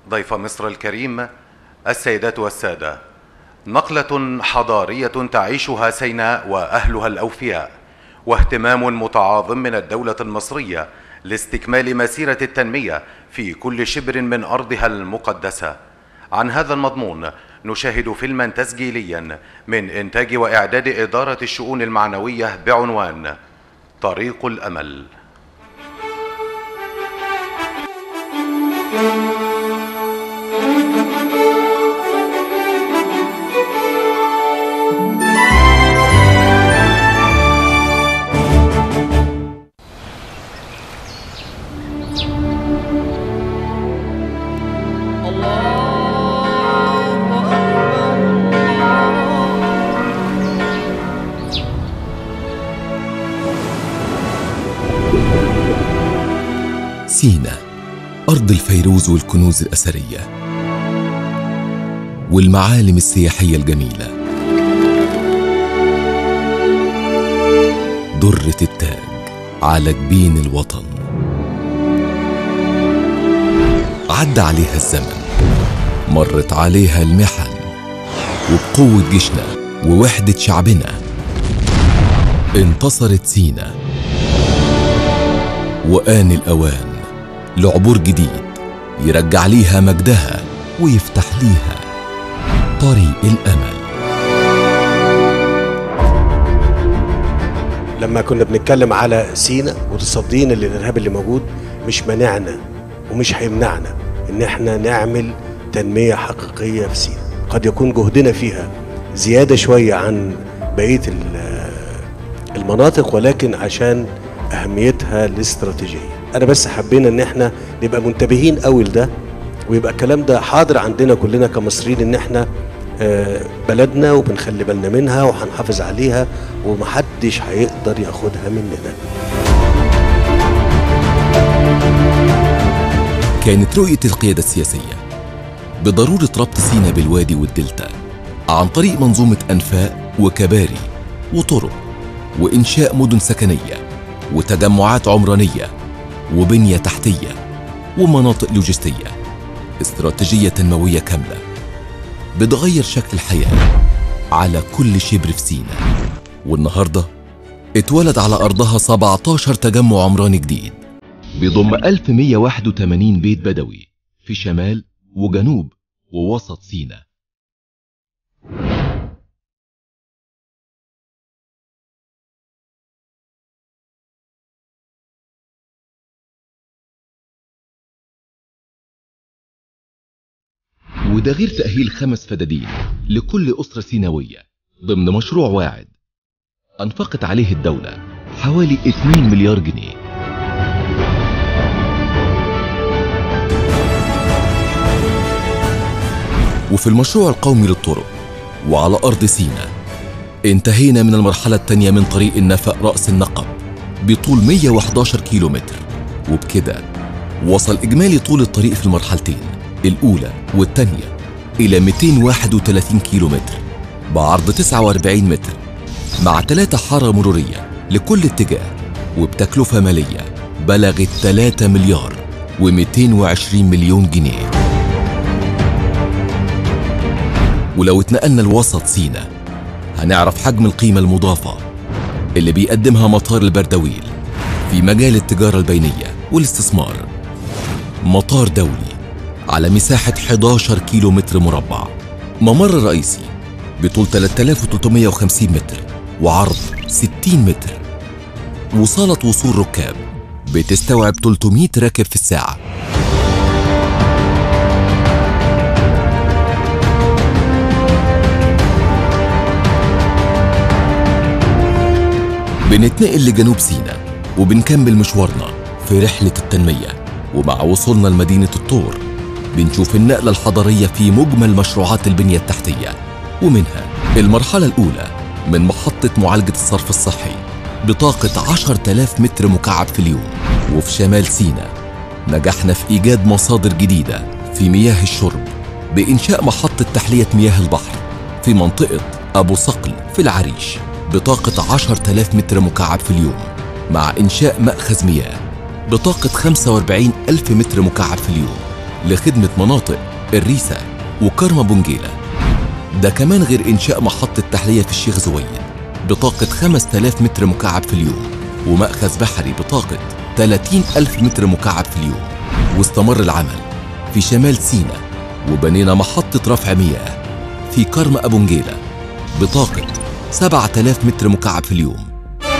ضيف مصر الكريم السيدات والسادة نقلة حضارية تعيشها سيناء وأهلها الأوفياء واهتمام متعاظم من الدولة المصرية لاستكمال مسيرة التنمية في كل شبر من أرضها المقدسة عن هذا المضمون نشاهد فيلما تسجيليا من إنتاج وإعداد إدارة الشؤون المعنوية بعنوان طريق الأمل سينا أرض الفيروز والكنوز الأثرية والمعالم السياحية الجميلة درة التاج على جبين الوطن عدى عليها الزمن مرت عليها المحن وبقوة جيشنا ووحدة شعبنا انتصرت سينا وآن الأوان لعبور جديد يرجع ليها مجدها ويفتح ليها طريق الأمل لما كنا بنتكلم على سينا وتصدينا للارهاب اللي موجود مش مانعنا ومش هيمنعنا ان احنا نعمل تنميه حقيقيه في سينا قد يكون جهدنا فيها زياده شويه عن بقيه ال- المناطق ولكن عشان اهميتها الاستراتيجيه انا بس حبينا ان احنا نبقى منتبهين قوي لده ويبقى الكلام ده حاضر عندنا كلنا كمصريين ان احنا آه، بلدنا وبنخلي بالنا منها وهنحافظ عليها ومحدش هيقدر ياخدها مننا كانت رؤية القيادة السياسية بضرورة ربط سينا بالوادي والدلتا عن طريق منظومة أنفاق وكباري وطرق وإنشاء مدن سكنية وتجمعات عمرانية وبنية تحتية ومناطق لوجستية استراتيجية تنموية كاملة بتغير شكل الحياة على كل شبر في سينا والنهاردة اتولد على أرضها 17 تجمع عمراني جديد بيضم 1181 بيت بدوي في شمال وجنوب ووسط سيناء وده غير تأهيل خمس فدادين لكل أسرة سيناوية ضمن مشروع واعد أنفقت عليه الدولة حوالي 2 مليار جنيه وفي المشروع القومي للطرق وعلى أرض سيناء انتهينا من المرحلة الثانية من طريق النفق رأس النقب بطول 111 كيلومتر وبكده وصل إجمالي طول الطريق في المرحلتين الأولى والثانية إلى 231 كيلومتر بعرض 49 متر مع ثلاثة حارة مرورية لكل اتجاه وبتكلفة مالية بلغت 3 مليار و220 مليون جنيه ولو اتنقلنا لوسط سينا هنعرف حجم القيمة المضافة اللي بيقدمها مطار البردويل في مجال التجارة البينية والاستثمار مطار دولي على مساحة 11 كيلو متر مربع ممر رئيسي بطول 3350 متر وعرض 60 متر وصالة وصول ركاب بتستوعب 300 راكب في الساعة بنتنقل لجنوب سيناء وبنكمل مشوارنا في رحلة التنمية ومع وصولنا لمدينة الطور بنشوف النقلة الحضارية في مجمل مشروعات البنية التحتية ومنها المرحلة الأولى من محطة معالجة الصرف الصحي بطاقة 10,000 متر مكعب في اليوم وفي شمال سيناء نجحنا في إيجاد مصادر جديدة في مياه الشرب بإنشاء محطة تحلية مياه البحر في منطقة أبو صقل في العريش بطاقة 10,000 متر مكعب في اليوم مع إنشاء مأخذ مياه بطاقة 45 ألف متر مكعب في اليوم لخدمة مناطق الريسة وكرم بونجيلة ده كمان غير إنشاء محطة تحلية في الشيخ زويد بطاقة 5000 متر مكعب في اليوم ومأخذ بحري بطاقة 30 ألف متر مكعب في اليوم واستمر العمل في شمال سيناء وبنينا محطة رفع مياه في كرم أبونجيلة بطاقة 7000 متر مكعب في اليوم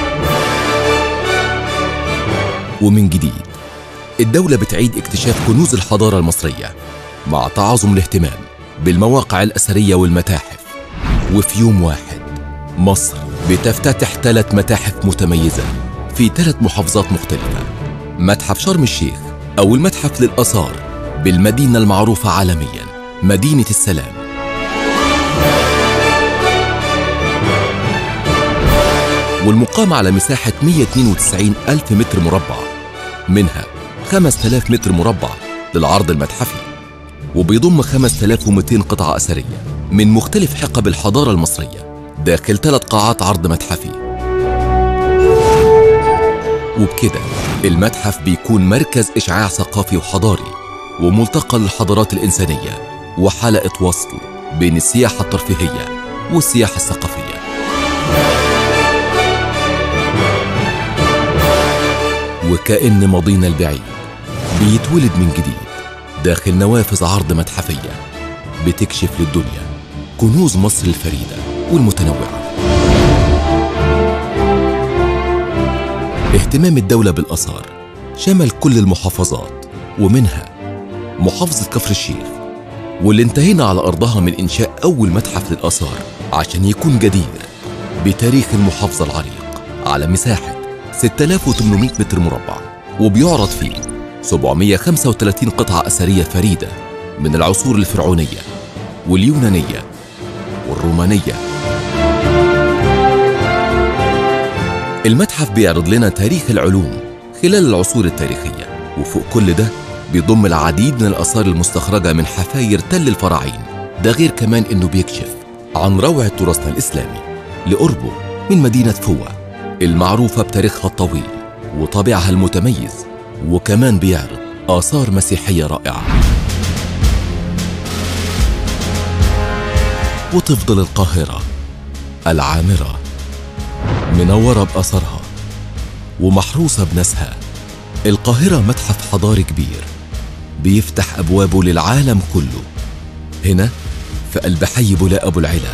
ومن جديد الدولة بتعيد اكتشاف كنوز الحضارة المصرية مع تعاظم الاهتمام بالمواقع الأثرية والمتاحف وفي يوم واحد مصر بتفتتح ثلاث متاحف متميزة في ثلاث محافظات مختلفة متحف شرم الشيخ أو المتحف للآثار بالمدينة المعروفة عالميا مدينة السلام والمقام على مساحة 192 ألف متر مربع منها 5000 متر مربع للعرض المتحفي وبيضم 5200 قطعة أثرية من مختلف حقب الحضارة المصرية داخل ثلاث قاعات عرض متحفي وبكده المتحف بيكون مركز إشعاع ثقافي وحضاري وملتقى للحضارات الإنسانية وحلقة وصل بين السياحة الترفيهية والسياحة الثقافية وكأن ماضينا البعيد بيتولد من جديد داخل نوافذ عرض متحفية بتكشف للدنيا كنوز مصر الفريدة والمتنوعة اهتمام الدولة بالآثار شمل كل المحافظات ومنها محافظة كفر الشيخ واللي انتهينا على أرضها من إنشاء أول متحف للآثار عشان يكون جدير بتاريخ المحافظة العريق على مساحة 6800 متر مربع وبيعرض فيه 735 قطعة أثرية فريدة من العصور الفرعونية واليونانية والرومانية المتحف بيعرض لنا تاريخ العلوم خلال العصور التاريخية وفوق كل ده بيضم العديد من الآثار المستخرجة من حفاير تل الفراعين ده غير كمان إنه بيكشف عن روعة تراثنا الإسلامي لقربه من مدينة فوة المعروفة بتاريخها الطويل وطابعها المتميز وكمان بيعرض آثار مسيحية رائعة وتفضل القاهرة العامرة منورة بأثرها ومحروسة بناسها القاهرة متحف حضاري كبير بيفتح أبوابه للعالم كله هنا في قلب حي بولاء أبو العلا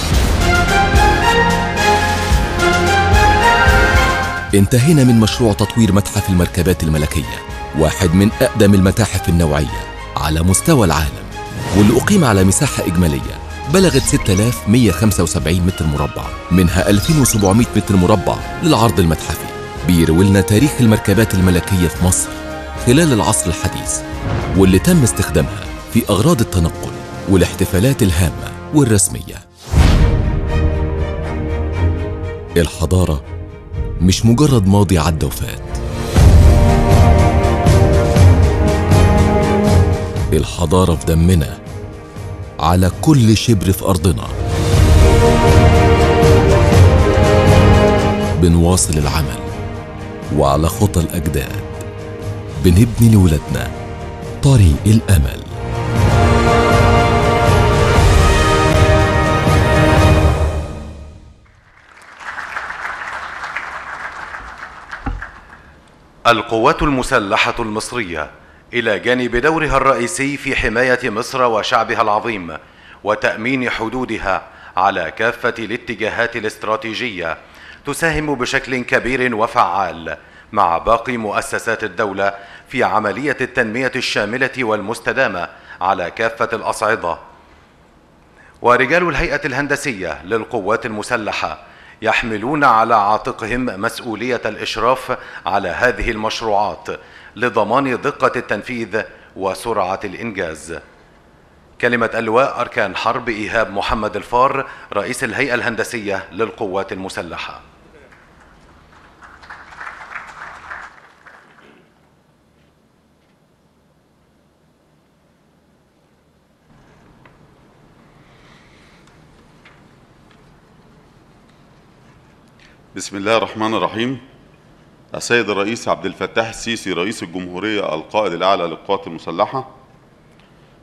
انتهينا من مشروع تطوير متحف المركبات الملكية واحد من أقدم المتاحف النوعية على مستوى العالم واللي أقيم على مساحة إجمالية بلغت 6175 متر مربع منها 2700 متر مربع للعرض المتحفي بيروي لنا تاريخ المركبات الملكية في مصر خلال العصر الحديث واللي تم استخدامها في أغراض التنقل والاحتفالات الهامة والرسمية الحضارة مش مجرد ماضي عدى وفات الحضارة في دمنا على كل شبر في أرضنا بنواصل العمل وعلى خطى الأجداد بنبني لولادنا طريق الأمل القوات المسلحة المصرية إلى جانب دورها الرئيسي في حماية مصر وشعبها العظيم وتأمين حدودها على كافة الاتجاهات الاستراتيجية تساهم بشكل كبير وفعال مع باقي مؤسسات الدولة في عملية التنمية الشاملة والمستدامة على كافة الأصعدة ورجال الهيئة الهندسية للقوات المسلحة يحملون على عاتقهم مسؤولية الإشراف على هذه المشروعات لضمان دقة التنفيذ وسرعة الإنجاز. كلمة اللواء أركان حرب إيهاب محمد الفار رئيس الهيئة الهندسية للقوات المسلحة. بسم الله الرحمن الرحيم السيد الرئيس عبد الفتاح السيسي رئيس الجمهورية القائد الأعلى للقوات المسلحة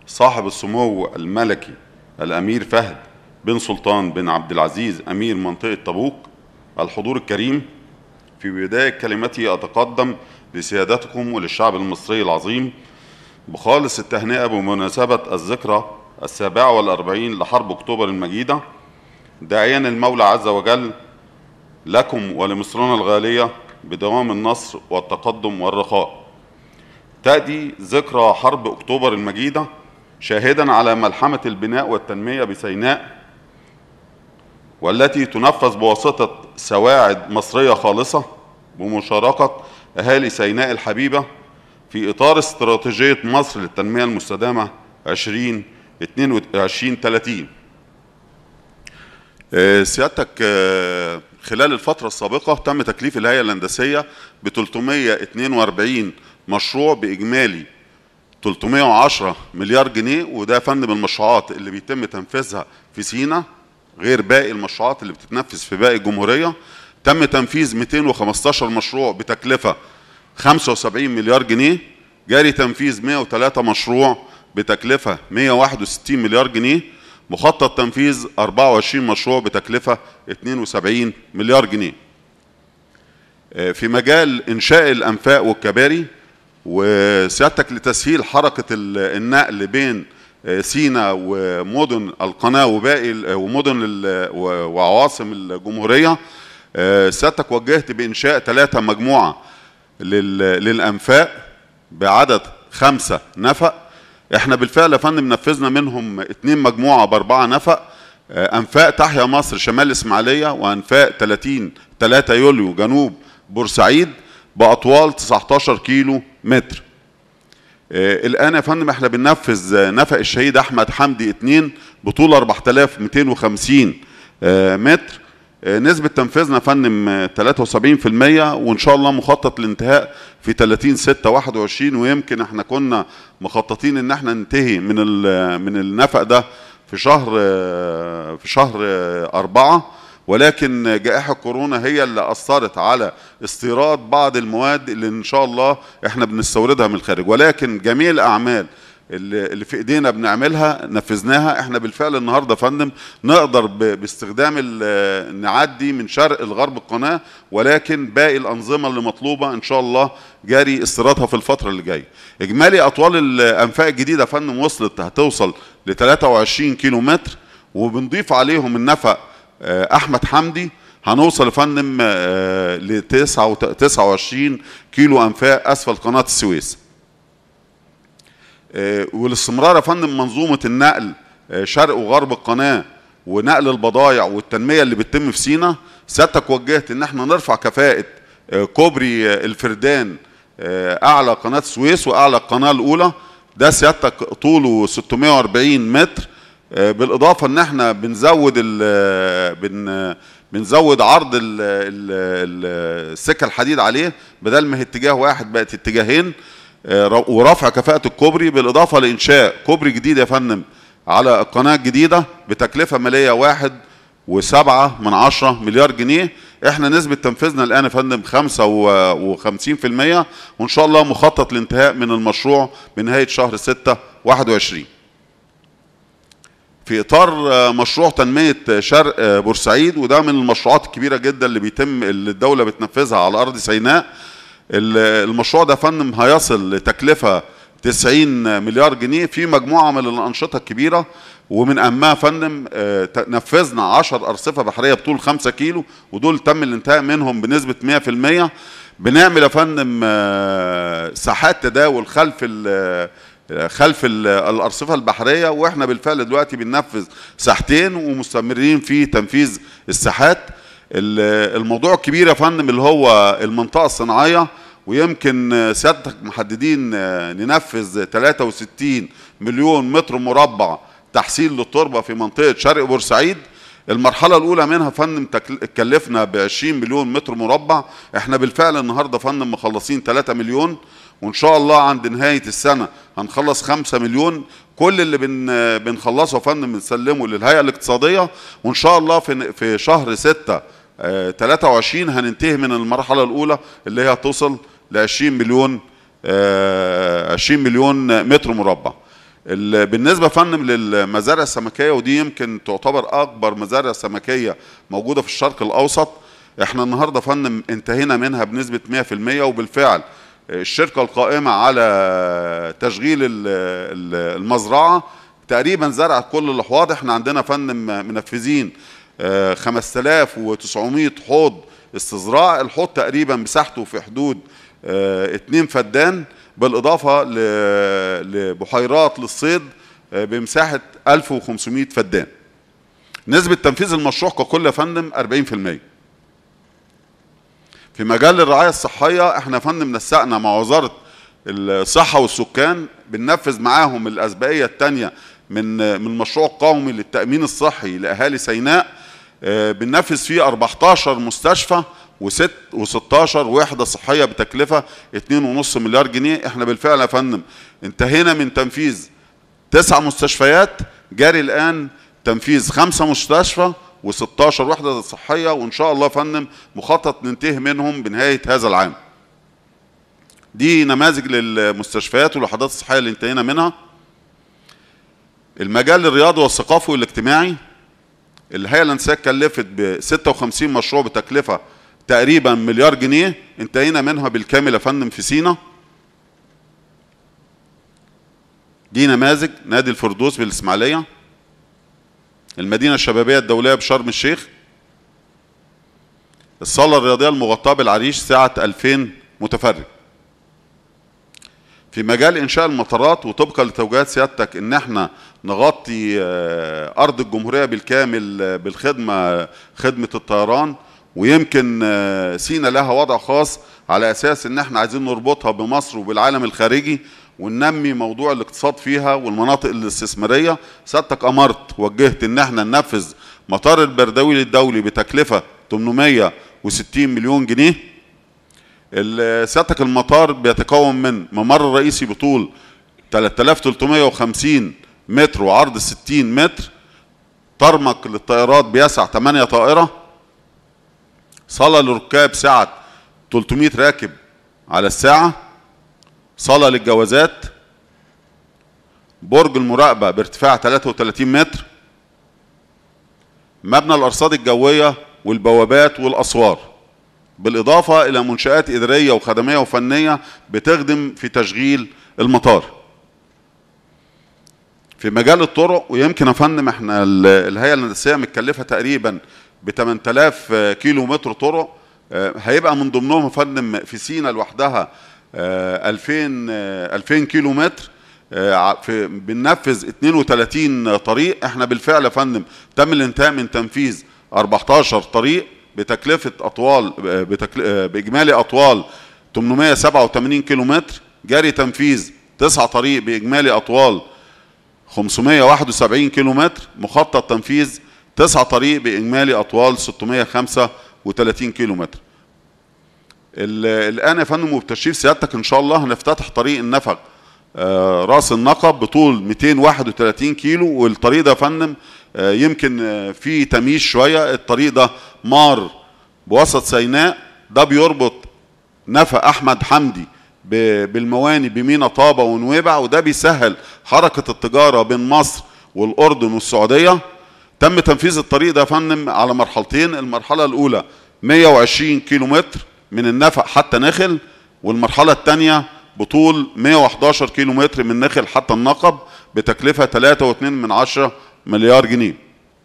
صاحب السمو الملكي الأمير فهد بن سلطان بن عبد العزيز أمير منطقة تبوك الحضور الكريم في بداية كلمتي أتقدم لسيادتكم وللشعب المصري العظيم بخالص التهنئة بمناسبة الذكرى السابعة والأربعين لحرب أكتوبر المجيدة داعيا المولى عز وجل لكم ولمصرنا الغالية بدوام النصر والتقدم والرخاء تأتي ذكرى حرب أكتوبر المجيدة شاهدا على ملحمة البناء والتنمية بسيناء والتي تنفذ بواسطة سواعد مصرية خالصة بمشاركة أهالي سيناء الحبيبة في إطار استراتيجية مصر للتنمية المستدامة 2022 30 آه، سيادتك آه، خلال الفترة السابقة تم تكليف الهيئة الهندسية ب 342 مشروع بإجمالي 310 مليار جنيه وده يا فندم المشروعات اللي بيتم تنفيذها في سينا غير باقي المشروعات اللي بتتنفذ في باقي الجمهورية تم تنفيذ 215 مشروع بتكلفة 75 مليار جنيه جاري تنفيذ 103 مشروع بتكلفة 161 مليار جنيه مخطط تنفيذ 24 مشروع بتكلفة 72 مليار جنيه آه، في مجال إنشاء الأنفاق والكباري وسيادتك لتسهيل حركة ال- النقل بين آه، سينا ومدن القناة وباقي ال- ومدن ال- و- وعواصم الجمهورية آه، سيادتك وجهت بإنشاء ثلاثة مجموعة لل- للأنفاق بعدد خمسة نفق احنا بالفعل يا فندم نفذنا منهم اتنين مجموعة بأربعة نفق آه، أنفاق تحيا مصر شمال الإسماعيلية وأنفاق 30 3 يوليو جنوب بورسعيد بأطوال 19 كيلو متر آه، الآن يا فندم احنا بننفذ آه، نفق الشهيد أحمد حمدي 2 بطول 4250 آه، متر آه، نسبة تنفيذنا يا فندم آه، 73% وإن شاء الله مخطط للانتهاء في 30 6 21 ويمكن احنا كنا مخططين إن احنا ننتهي من ال- من النفق ده في شهر آه، في شهر آه، أربعة ولكن جائحة كورونا هي اللي أثرت على استيراد بعض المواد اللي إن شاء الله احنا بنستوردها من الخارج ولكن جميع الأعمال اللي اللي في ايدينا بنعملها نفذناها احنا بالفعل النهارده يا فندم نقدر ب- باستخدام ال- نعدي من شرق لغرب القناه ولكن باقي الانظمه اللي مطلوبه ان شاء الله جاري استيرادها في الفتره اللي جايه. اجمالي اطوال الانفاق الجديده يا فندم وصلت هتوصل ل 23 كيلو متر وبنضيف عليهم النفق آه، احمد حمدي هنوصل يا فندم ل 29 كيلو انفاق اسفل قناه السويس. آه، والاستمرار يا فندم منظومه النقل آه، شرق وغرب القناه ونقل البضائع والتنميه اللي بتتم في سينا سيادتك وجهت ان احنا نرفع كفاءه آه، كوبري آه، الفردان آه، اعلى قناه السويس واعلى القناه الاولى ده سيادتك طوله 640 متر آه، بالاضافه ان احنا بنزود ال بن بنزود عرض ال ال السكه الحديد عليه بدل ما هي اتجاه واحد بقت اتجاهين آه، ر- ورفع كفاءة الكوبري بالإضافة لإنشاء كوبري جديد يا فندم على القناة الجديدة بتكلفة مالية واحد وسبعة من عشرة مليار جنيه احنا نسبة تنفيذنا الآن يا فندم خمسة وخمسين في المية وإن شاء الله مخطط الانتهاء من المشروع بنهاية شهر ستة واحد وعشرين في اطار آه، مشروع تنميه آه، شرق آه، بورسعيد وده من المشروعات الكبيره جدا اللي بيتم اللي الدوله بتنفذها على ارض سيناء ال- المشروع ده يا فندم هيصل لتكلفه 90 مليار جنيه في مجموعه من الانشطه الكبيره ومن اهمها يا فندم آه، ت- نفذنا 10 ارصفه بحريه بطول 5 كيلو ودول تم الانتهاء منهم بنسبه 100% بنعمل يا فندم آه، ساحات تداول خلف ال- خلف ال- الارصفه البحريه واحنا بالفعل دلوقتي بننفذ ساحتين ومستمرين في تنفيذ الساحات ال- الموضوع الكبير يا فندم اللي هو المنطقه الصناعيه ويمكن سيادتك محددين ننفذ 63 مليون متر مربع تحصيل للتربه في منطقه شرق بورسعيد المرحلة الأولى منها فندم تكل- اتكلفنا ب 20 مليون متر مربع، احنا بالفعل النهارده فندم مخلصين 3 مليون وإن شاء الله عند نهاية السنة هنخلص 5 مليون، كل اللي بن بنخلصه يا فندم بنسلمه للهيئة الاقتصادية وإن شاء الله في في شهر 6 آه، 23 هننتهي من المرحلة الأولى اللي هي هتوصل ل 20 مليون آه، 20 مليون متر مربع. ال- بالنسبه يا فندم للمزارع السمكيه ودي يمكن تعتبر اكبر مزارع سمكيه موجوده في الشرق الاوسط احنا النهارده يا فندم انتهينا منها بنسبه 100% وبالفعل الشركه القائمه على تشغيل ال- ال- المزرعه تقريبا زرعت كل الاحواض احنا عندنا يا فندم منفذين آه، 5900 حوض استزراع الحوض تقريبا مساحته في حدود 2 فدان بالاضافه ل- لبحيرات للصيد آه، بمساحه 1500 فدان نسبه تنفيذ المشروع ككل يا فندم 40% في مجال الرعايه الصحيه احنا يا فندم نسقنا مع وزاره الصحه والسكان بننفذ معاهم الاسبقيه الثانيه من من المشروع القومي للتامين الصحي لاهالي سيناء آه، بننفذ فيه 14 مستشفى وست و16 وحده صحيه بتكلفه 2.5 مليار جنيه احنا بالفعل يا فندم انتهينا من تنفيذ تسع مستشفيات جاري الان تنفيذ خمسه مستشفى و16 وحده صحيه وان شاء الله يا فندم مخطط ننتهي منهم بنهايه هذا العام. دي نماذج للمستشفيات والوحدات الصحيه اللي انتهينا منها. المجال الرياضي والثقافي والاجتماعي الهيئه الهندسيه كلفت ب 56 مشروع بتكلفه تقريبا مليار جنيه انتهينا منها بالكامل يا فندم في سينا. دي نماذج نادي الفردوس بالاسماعيليه المدينه الشبابيه الدوليه بشرم الشيخ الصاله الرياضيه المغطاه بالعريش سعه 2000 متفرج في مجال انشاء المطارات وطبقا لتوجيهات سيادتك ان احنا نغطي آه، ارض الجمهوريه بالكامل آه، بالخدمه خدمه الطيران ويمكن آه، سينا لها وضع خاص على اساس ان احنا عايزين نربطها بمصر وبالعالم الخارجي وننمي موضوع الاقتصاد فيها والمناطق الاستثماريه سيادتك امرت وجهت ان احنا ننفذ مطار البردوي الدولي بتكلفه 860 مليون جنيه ال- سيادتك المطار بيتكون من ممر رئيسي بطول 3350 متر وعرض 60 متر طرمق للطائرات بيسع 8 طائرة صالة للركاب سعة 300 راكب على الساعة صالة للجوازات برج المراقبة بارتفاع 33 متر مبنى الأرصاد الجوية والبوابات والأسوار بالإضافة إلى منشآت إدارية وخدمية وفنية بتخدم في تشغيل المطار في مجال الطرق ويمكن يا فندم احنا ال- الهيئة الهندسية متكلفة تقريبا ب 8000 كيلو متر طرق آه، هيبقى من ضمنهم يا فندم في سينا لوحدها آه، 2000 آه، 2000 كيلو متر آه، ع- في بننفذ 32 طريق احنا بالفعل يا فندم تم الانتهاء من تنفيذ 14 طريق بتكلفه اطوال آه، بتكل... آه، باجمالي اطوال 887 كيلو متر جاري تنفيذ تسع طريق باجمالي اطوال 571 كيلو متر مخطط تنفيذ تسع طريق باجمالي اطوال 635 كيلو متر ال- الان يا فندم وبتشريف سيادتك ان شاء الله هنفتتح طريق النفق آه، راس النقب بطول 231 كيلو والطريق ده يا فندم آه، يمكن آه، فيه تمييز شويه الطريق ده مار بوسط سيناء ده بيربط نفق احمد حمدي ب- بالمواني بمينا طابه ونويبع وده بيسهل حركه التجاره بين مصر والاردن والسعوديه تم تنفيذ الطريق ده يا فندم على مرحلتين المرحله الاولى 120 كيلو متر من النفق حتى نخل والمرحله الثانيه بطول 111 كيلو متر من نخل حتى النقب بتكلفه 3.2 من عشرة مليار جنيه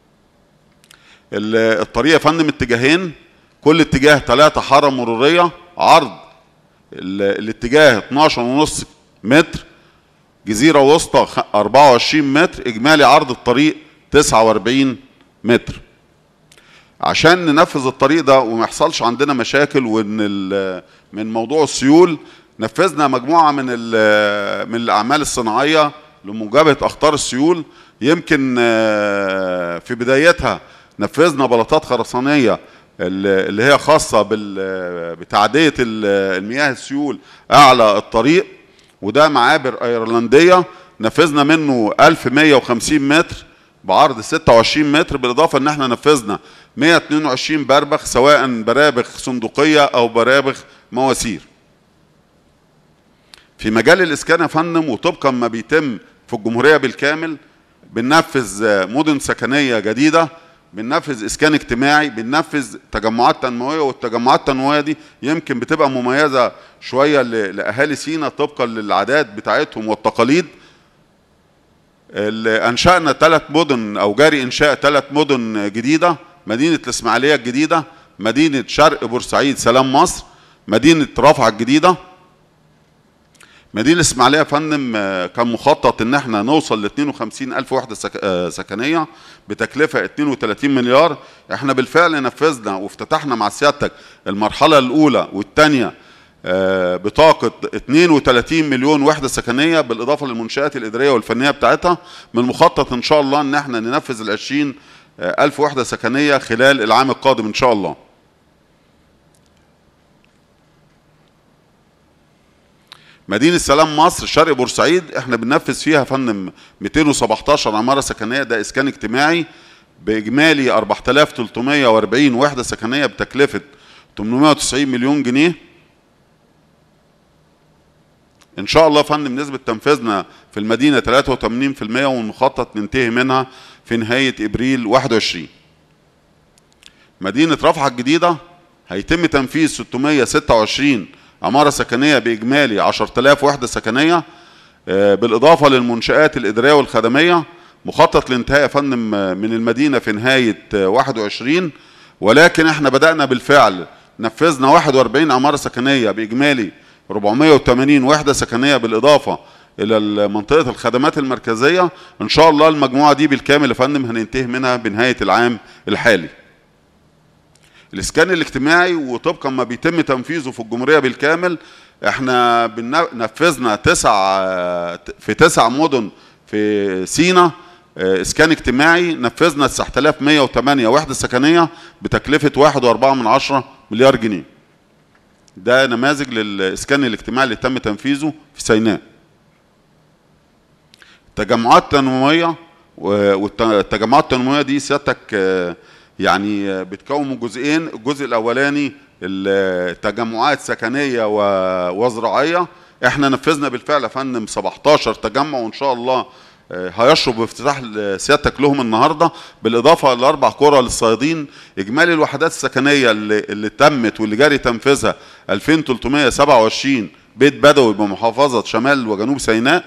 ال- الطريق يا فندم اتجاهين كل اتجاه ثلاثة حارة مرورية عرض ال- الاتجاه 12 ونص متر جزيرة وسطى خ- 24 متر إجمالي عرض الطريق 49 متر عشان ننفذ الطريق ده وما يحصلش عندنا مشاكل وان ال- من موضوع السيول نفذنا مجموعه من ال- من الاعمال الصناعيه لمجابهه اخطار السيول يمكن آه، في بدايتها نفذنا بلاطات خرسانيه ال- اللي هي خاصه بال- بتعديه ال- المياه السيول اعلى الطريق وده معابر ايرلنديه نفذنا منه 1150 متر بعرض 26 متر بالاضافه ان احنا نفذنا 122 بربخ سواء برابخ صندوقيه او برابخ مواسير. في مجال الاسكان يا فندم وطبقا ما بيتم في الجمهوريه بالكامل بننفذ آه، مدن سكنيه جديده بننفذ اسكان اجتماعي بننفذ تجمعات تنمويه والتجمعات التنمويه دي يمكن بتبقى مميزه شويه ل- لاهالي سينا طبقا للعادات بتاعتهم والتقاليد اللي انشانا ثلاث مدن او جاري انشاء ثلاث مدن جديده مدينه الاسماعيليه الجديده مدينه شرق بورسعيد سلام مصر مدينه رفح الجديده مدينه الاسماعيليه يا فندم آه، كان مخطط ان احنا نوصل ل 52 الف وحده سك... آه، سكنيه بتكلفه 32 مليار احنا بالفعل نفذنا وافتتحنا مع سيادتك المرحله الاولى والثانيه بطاقه 32 مليون وحده سكنيه بالاضافه للمنشات الاداريه والفنيه بتاعتها من المخطط ان شاء الله ان احنا ننفذ ال 20 آه، الف وحده سكنيه خلال العام القادم ان شاء الله مدينة سلام مصر شرق بورسعيد احنا بننفذ فيها يا فندم 217 عمارة سكنية ده اسكان اجتماعي باجمالي 4340 وحدة سكنية بتكلفة 890 مليون جنيه ان شاء الله يا فندم نسبة تنفيذنا في المدينة 83% والمخطط ننتهي منها في نهاية ابريل 21 مدينة رفح الجديدة هيتم تنفيذ 626 عمارة سكنية بإجمالي 10000 وحدة سكنية آه، بالإضافة للمنشآت الإدارية والخدمية مخطط لانتهاء يا فندم آه، من المدينة في نهاية آه، 21 ولكن احنا بدأنا بالفعل نفذنا 41 عمارة سكنية بإجمالي 480 وحدة سكنية بالإضافة إلى منطقة الخدمات المركزية إن شاء الله المجموعة دي بالكامل يا فندم هننتهي منها بنهاية العام الحالي الاسكان الاجتماعي وطبقا ما بيتم تنفيذه في الجمهوريه بالكامل احنا بن- نفذنا تسع في تسع مدن في سينا اه، اسكان اجتماعي نفذنا 9108 وحده سكنيه بتكلفه 1.4 من عشرة مليار جنيه ده نماذج للاسكان الاجتماعي اللي تم تنفيذه في سيناء تجمعات تنمويه والتجمعات التنمويه دي سيادتك آه، يعني آه، بتكون من جزئين الجزء الاولاني التجمعات سكنيه و- وزراعيه احنا نفذنا بالفعل يا فندم 17 تجمع وان شاء الله آه، هيشرب بافتتاح سيادتك لهم النهارده بالاضافه لاربع قرى للصيادين اجمالي الوحدات السكنيه اللي, اللي تمت واللي جاري تنفيذها 2327 بيت بدوي بمحافظه شمال وجنوب سيناء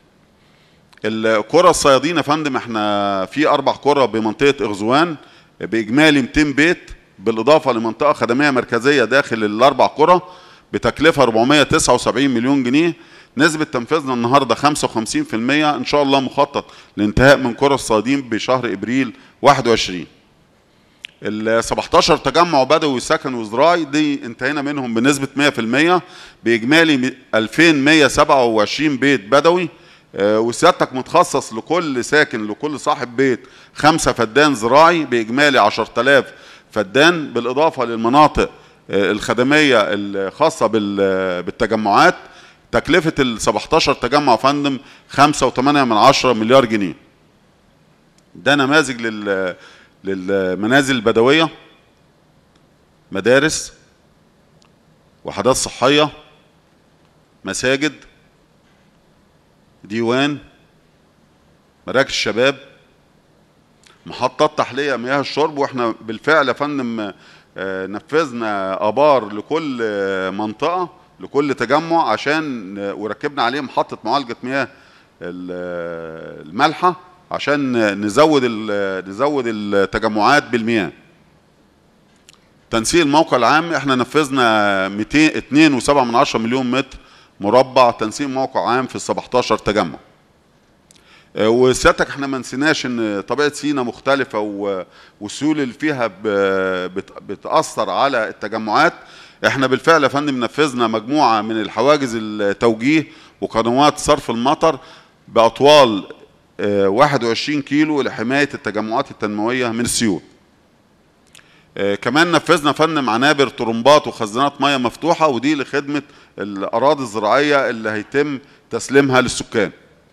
القرى الصيادين يا فندم احنا في اربع قرى بمنطقه اغزوان باجمالي 200 بيت بالاضافه لمنطقه خدميه مركزيه داخل الاربع قرى بتكلفه 479 مليون جنيه نسبة تنفيذنا النهارده 55% ان شاء الله مخطط لانتهاء من قرى الصيادين بشهر ابريل 21 ال 17 تجمع بدوي سكن وزراعي دي انتهينا منهم بنسبة 100% بإجمالي 2127 بيت بدوي آه، وسيادتك متخصص لكل ساكن لكل صاحب بيت خمسة فدان زراعي بإجمالي 10000 فدان بالإضافة للمناطق آه، الخدمية الخاصة بال- بالتجمعات تكلفة ال 17 تجمع يا فندم 5.8 من عشرة مليار جنيه ده نماذج لل للمنازل البدوية مدارس وحدات صحية مساجد ديوان مراكز شباب محطات تحلية مياه الشرب واحنا بالفعل يا فندم آه، نفذنا ابار لكل آه، منطقة لكل تجمع عشان آه، وركبنا عليه محطة معالجة مياه ال- آه، المالحة عشان نزود ال- نزود التجمعات بالمياه تنسيق الموقع العام احنا نفذنا 200 2.7 من عشرة مليون متر مربع تنسيق موقع عام في ال 17 تجمع آه، وسيادتك احنا ما نسيناش ان طبيعه سينا مختلفه و- والسيول اللي فيها ب- بت- بتاثر على التجمعات احنا بالفعل يا فندم نفذنا مجموعه من الحواجز التوجيه وقنوات صرف المطر باطوال آه، 21 كيلو لحمايه التجمعات التنمويه من السيول آه، كمان نفذنا فن عنابر طرمبات وخزانات ميه مفتوحه ودي لخدمه الاراضي الزراعيه اللي هيتم تسليمها للسكان.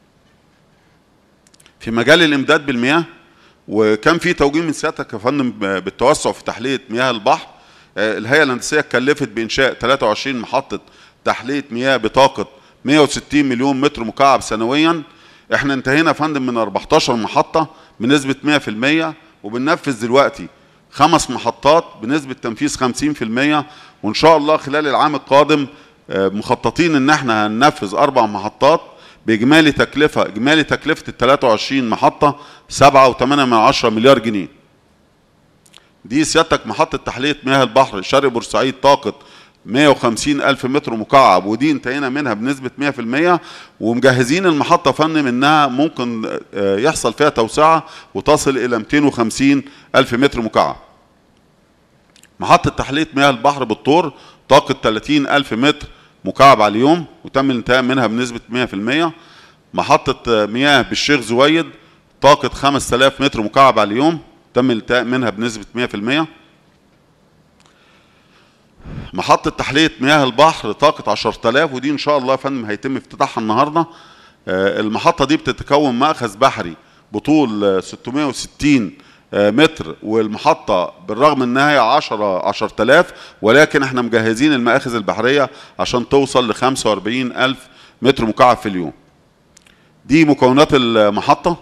في مجال الامداد بالمياه وكان في توجيه من سيادتك يا فندم بالتوسع في تحليه مياه البحر آه، الهيئه الهندسيه كلفت بانشاء 23 محطه تحليه مياه بطاقه 160 مليون متر مكعب سنويا احنا انتهينا يا فندم من 14 محطه بنسبه 100% وبننفذ دلوقتي خمس محطات بنسبه تنفيذ 50% وان شاء الله خلال العام القادم آه، مخططين ان احنا هننفذ اربع محطات باجمالي تكلفه اجمالي تكلفه ال 23 محطه 7.8 من عشرة مليار جنيه دي سيادتك محطة تحلية مياه البحر شرق بورسعيد طاقة 150 ألف متر مكعب ودي انتهينا منها بنسبة 100% ومجهزين المحطة فن انها ممكن آه، يحصل فيها توسعة وتصل إلى 250 ألف متر مكعب محطة تحلية مياه البحر بالطور طاقة 30 ألف متر مكعب على اليوم وتم الانتهاء منها بنسبة 100% محطة آه، مياه بالشيخ زويد طاقة 5000 متر مكعب على اليوم تم الانتهاء منها بنسبة 100% محطة تحلية مياه البحر طاقة 10000 ودي إن شاء الله يا فندم هيتم افتتاحها النهاردة آه، المحطة دي بتتكون مأخذ بحري بطول آه، 660 آه، متر والمحطة بالرغم انها هي 10 10000 ولكن احنا مجهزين المآخذ البحرية عشان توصل ل 45000 متر مكعب في اليوم. دي مكونات المحطة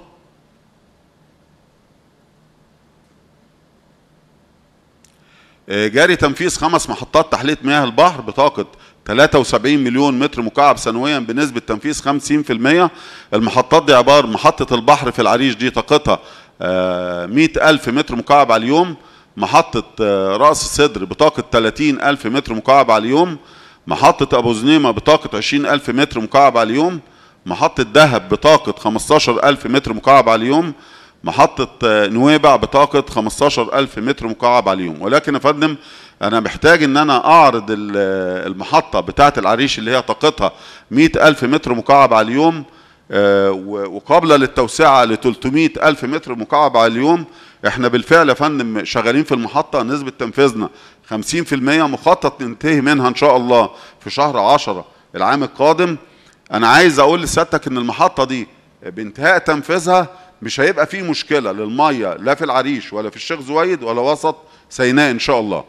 آه، جاري تنفيذ خمس محطات تحلية مياه البحر بطاقة 73 مليون متر مكعب سنويا بنسبة تنفيذ 50% المحطات دي عبارة محطة البحر في العريش دي طاقتها آه، 100 ألف متر مكعب على اليوم محطة آه، رأس السدر بطاقة 30 ألف متر مكعب على اليوم محطة أبو زنيمة بطاقة 20 ألف متر مكعب على اليوم محطة دهب بطاقة 15 ألف متر مكعب على اليوم محطة آه، نويبع بطاقة 15 ألف متر مكعب على اليوم ولكن يا فندم أنا محتاج إن أنا أعرض ال- آه، المحطة بتاعة العريش اللي هي طاقتها 100 ألف متر مكعب على اليوم آه، و- وقابلة للتوسعة ل 300 ألف متر مكعب على اليوم احنا بالفعل يا فندم شغالين في المحطة نسبة تنفيذنا 50% مخطط ننتهي منها إن شاء الله في شهر 10 العام القادم أنا عايز أقول لسيادتك إن المحطة دي بانتهاء تنفيذها مش هيبقى فيه مشكلة للمية لا في العريش ولا في الشيخ زويد ولا وسط سيناء إن شاء الله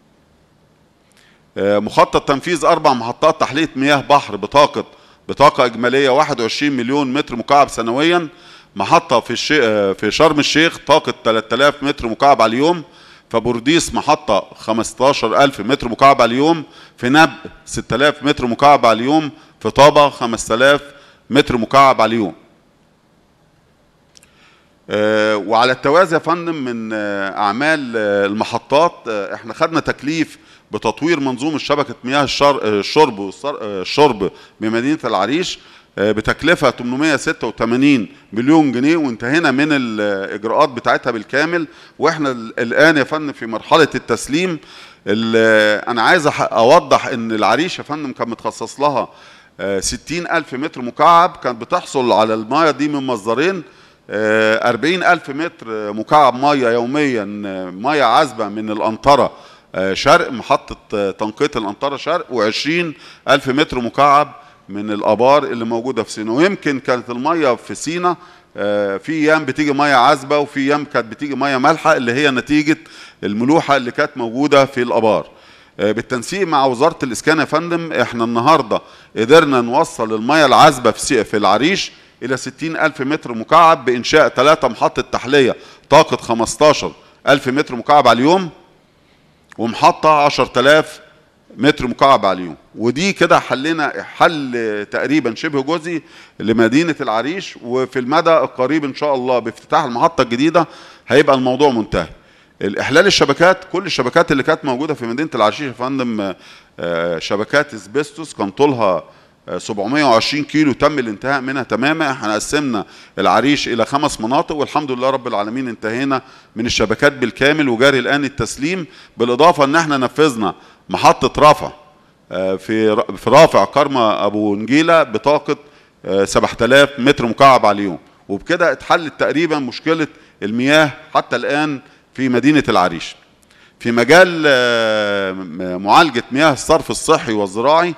آه، مخطط تنفيذ أربع محطات تحلية مياه بحر بطاقة بطاقة إجمالية 21 مليون متر مكعب سنويا محطة في الشي... آه، في شرم الشيخ طاقة 3000 متر مكعب على اليوم فبورديس محطة 15000 متر مكعب على اليوم في نبء 6000 متر مكعب على اليوم في طابة 5000 متر مكعب على اليوم آه، وعلى التوازي يا فندم من آه، اعمال آه، المحطات آه، احنا خدنا تكليف بتطوير منظومه شبكه مياه الشر- آه، الشرب والصر- آه، الشرب بمدينه العريش آه، بتكلفه 886 مليون جنيه وانتهينا من الاجراءات بتاعتها بالكامل واحنا ال- الان يا فندم في مرحله التسليم ال- انا عايز أح- اوضح ان العريش يا فندم كان متخصص لها آه، 60 ألف متر مكعب كانت بتحصل على المياه دي من مصدرين آه، 40 ألف متر مكعب مية يوميا آه، مية عذبة من الأنطرة آه، شرق محطة آه، تنقية الأنطرة شرق و20 ألف متر مكعب من الآبار اللي موجودة في سينا ويمكن كانت المية في سينا آه، في أيام بتيجي مية عذبة وفي أيام كانت بتيجي مية مالحة اللي هي نتيجة الملوحة اللي كانت موجودة في الآبار آه، بالتنسيق مع وزارة الإسكان يا فندم احنا النهاردة قدرنا نوصل المية العذبة في سي- في العريش إلى 60 ألف متر مكعب بإنشاء ثلاثة محطة تحلية طاقة 15 ألف متر مكعب على اليوم ومحطة 10000 متر مكعب على اليوم ودي كده حلنا حل تقريبا شبه جزئي لمدينة العريش وفي المدى القريب إن شاء الله بافتتاح المحطة الجديدة هيبقى الموضوع منتهي الإحلال الشبكات كل الشبكات اللي كانت موجودة في مدينة العريش يا فندم آه، شبكات اسبستوس كان طولها آه، 720 كيلو تم الانتهاء منها تماما احنا قسمنا العريش الى خمس مناطق والحمد لله رب العالمين انتهينا من الشبكات بالكامل وجاري الان التسليم بالاضافه ان احنا نفذنا محطه رفع آه، في ر- في رافع كرمة ابو نجيله بطاقه آه، 7000 متر مكعب على اليوم وبكده اتحلت تقريبا مشكله المياه حتى الان في مدينه العريش في مجال آه، م- معالجه مياه الصرف الصحي والزراعي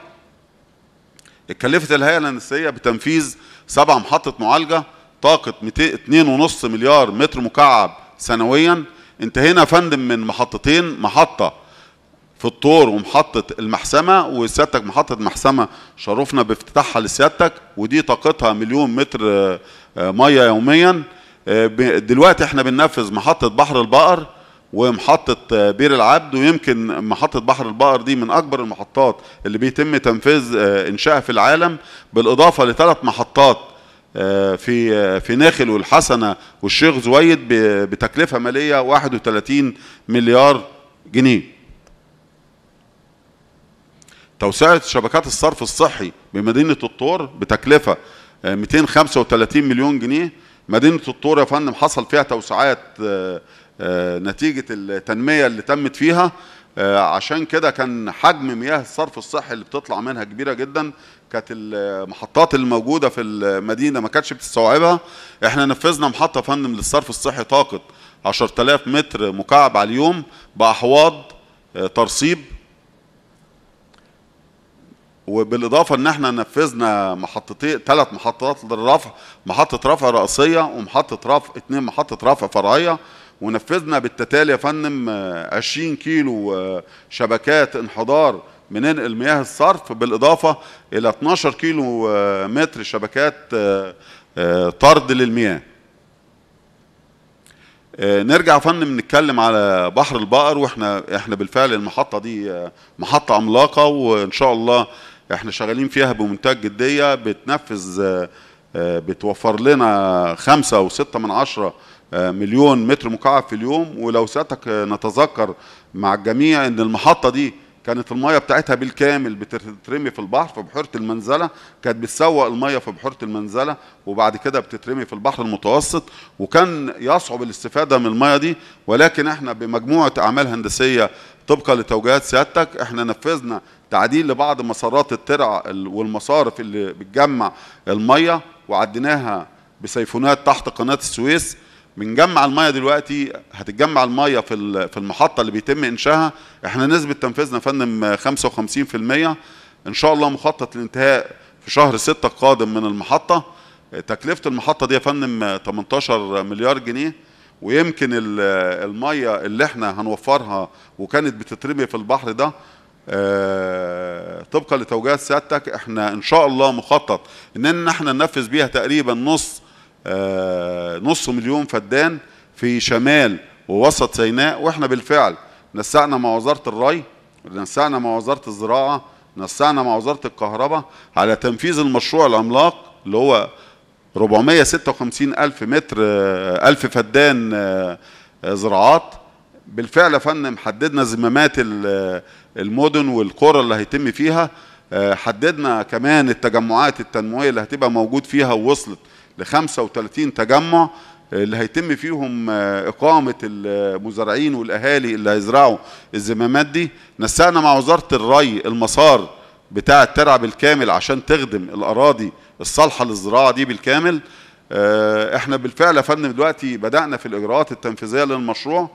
اتكلفت الهيئه الهندسيه بتنفيذ سبع محطه معالجه طاقه 2.5 مليار متر مكعب سنويا انتهينا يا فندم من محطتين محطه في الطور ومحطة المحسمة وسيادتك محطة محسمة شرفنا بافتتاحها لسيادتك ودي طاقتها مليون متر آه، آه، مية يوميا آه، ب- دلوقتي احنا بننفذ محطة بحر البقر ومحطة آه، بير العبد ويمكن محطة بحر البقر دي من أكبر المحطات اللي بيتم تنفيذ آه، إنشائها في العالم بالإضافة لثلاث محطات آه، في آه، في ناخل والحسنة والشيخ زويد ب- بتكلفة مالية 31 مليار جنيه توسعة شبكات الصرف الصحي بمدينة الطور بتكلفة آه، 235 مليون جنيه مدينة الطور يا فندم حصل فيها توسعات آه، آه، نتيجة التنمية اللي تمت فيها آه، عشان كده كان حجم مياه الصرف الصحي اللي بتطلع منها كبيرة جدا كانت المحطات اللي موجودة في المدينة ما كانتش بتستوعبها احنا نفذنا محطة يا فندم للصرف الصحي طاقة 10000 متر مكعب على اليوم بأحواض آه، ترسيب وبالاضافه ان احنا نفذنا محطتين ثلاث محطات للرفع محطه رفع رئيسيه ومحطه رفع اثنين محطه رفع فرعيه ونفذنا بالتتالي يا فندم آه، 20 كيلو آه، شبكات انحدار بننقل مياه الصرف بالاضافه الى 12 كيلو آه، متر شبكات آه، آه، طرد للمياه آه، نرجع يا فندم نتكلم على بحر البقر واحنا احنا بالفعل المحطه دي آه، محطه عملاقه وان شاء الله احنا شغالين فيها بمنتهى الجديه بتنفذ آه، آه، بتوفر لنا خمسة وستة من عشرة آه، مليون متر مكعب في اليوم ولو سيادتك آه، نتذكر مع الجميع ان المحطه دي كانت الميه بتاعتها بالكامل بتترمي في البحر في بحيره المنزله كانت بتسوق الميه في بحيره المنزله وبعد كده بتترمي في البحر المتوسط وكان يصعب الاستفاده من الميه دي ولكن احنا بمجموعه اعمال هندسيه طبقا لتوجيهات سيادتك احنا نفذنا تعديل لبعض مسارات الترع ال- والمصارف اللي بتجمع الميه وعديناها بسيفونات تحت قناه السويس بنجمع الميه دلوقتي هتتجمع الميه في ال- في المحطه اللي بيتم انشائها احنا نسبه تنفيذنا يا فندم 55% ان شاء الله مخطط للانتهاء في شهر 6 القادم من المحطه تكلفه المحطه دي يا فندم 18 مليار جنيه ويمكن ال- الميه اللي احنا هنوفرها وكانت بتترمي في البحر ده آه، طبقا لتوجيهات سيادتك احنا ان شاء الله مخطط ان احنا ننفذ بيها تقريبا نص آه، نص مليون فدان في شمال ووسط سيناء واحنا بالفعل نسقنا مع وزاره الري نسقنا مع وزاره الزراعه نسقنا مع وزاره الكهرباء على تنفيذ المشروع العملاق اللي هو 456 ألف متر آه، ألف فدان آه، آه، زراعات بالفعل يا فندم حددنا زمامات ال- المدن والقرى اللي هيتم فيها آه، حددنا كمان التجمعات التنموية اللي هتبقى موجود فيها ووصلت ل 35 تجمع آه، اللي هيتم فيهم آه، إقامة المزارعين والأهالي اللي هيزرعوا الزمامات دي نسقنا مع وزارة الري المسار بتاع الترع بالكامل عشان تخدم الأراضي الصالحة للزراعة دي بالكامل آه، احنا بالفعل يا فندم دلوقتي بدأنا في الإجراءات التنفيذية للمشروع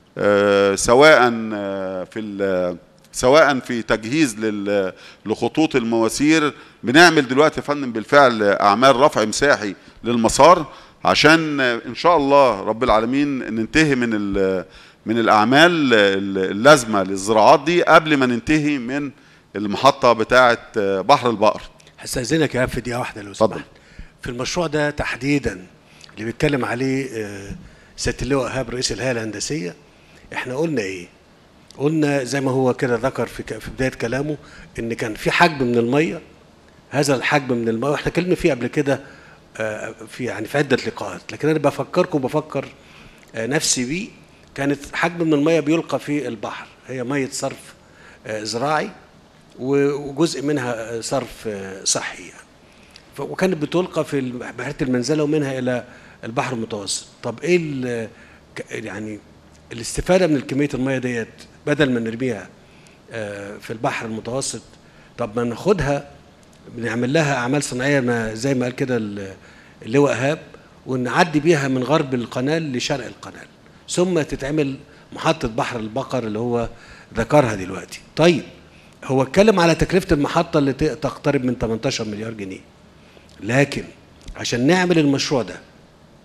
آه، سواء آه، في ال- سواء في تجهيز لل- لخطوط المواسير بنعمل دلوقتي يا فندم بالفعل اعمال رفع مساحي للمسار عشان آه، ان شاء الله رب العالمين ننتهي من ال- من الاعمال ال- اللازمه للزراعات دي قبل ما ننتهي من المحطه بتاعه آه، بحر البقر هستأذنك يا في دقيقة واحدة لو اتفضل. سمحت في المشروع ده تحديدا اللي بيتكلم عليه آه، سيادة اللواء إيهاب رئيس الهيئة الهندسية احنا قلنا ايه؟ قلنا زي ما هو كده ذكر في ك- في بداية كلامه ان كان في حجم من المية هذا الحجم من المية واحنا اتكلمنا فيه قبل كده آه، في يعني في عدة لقاءات لكن انا بفكركم بفكر آه، نفسي بيه كانت حجم من المية بيلقى في البحر هي مية صرف آه، زراعي و- وجزء منها آه، صرف آه، صحي يعني. ف- وكانت بتلقى في الم- بحيره المنزله ومنها الى البحر المتوسط طب ايه ال- ك- يعني الاستفاده من كميه الميه ديت بدل ما نرميها آه، في البحر المتوسط طب ما ناخدها بنعمل لها اعمال صناعيه ما زي ما قال كده ال- اللواء ايهاب ونعدي بيها من غرب القناه لشرق القناه ثم تتعمل محطه بحر البقر اللي هو ذكرها دلوقتي طيب هو اتكلم على تكلفه المحطه اللي ت- تقترب من 18 مليار جنيه لكن عشان نعمل المشروع ده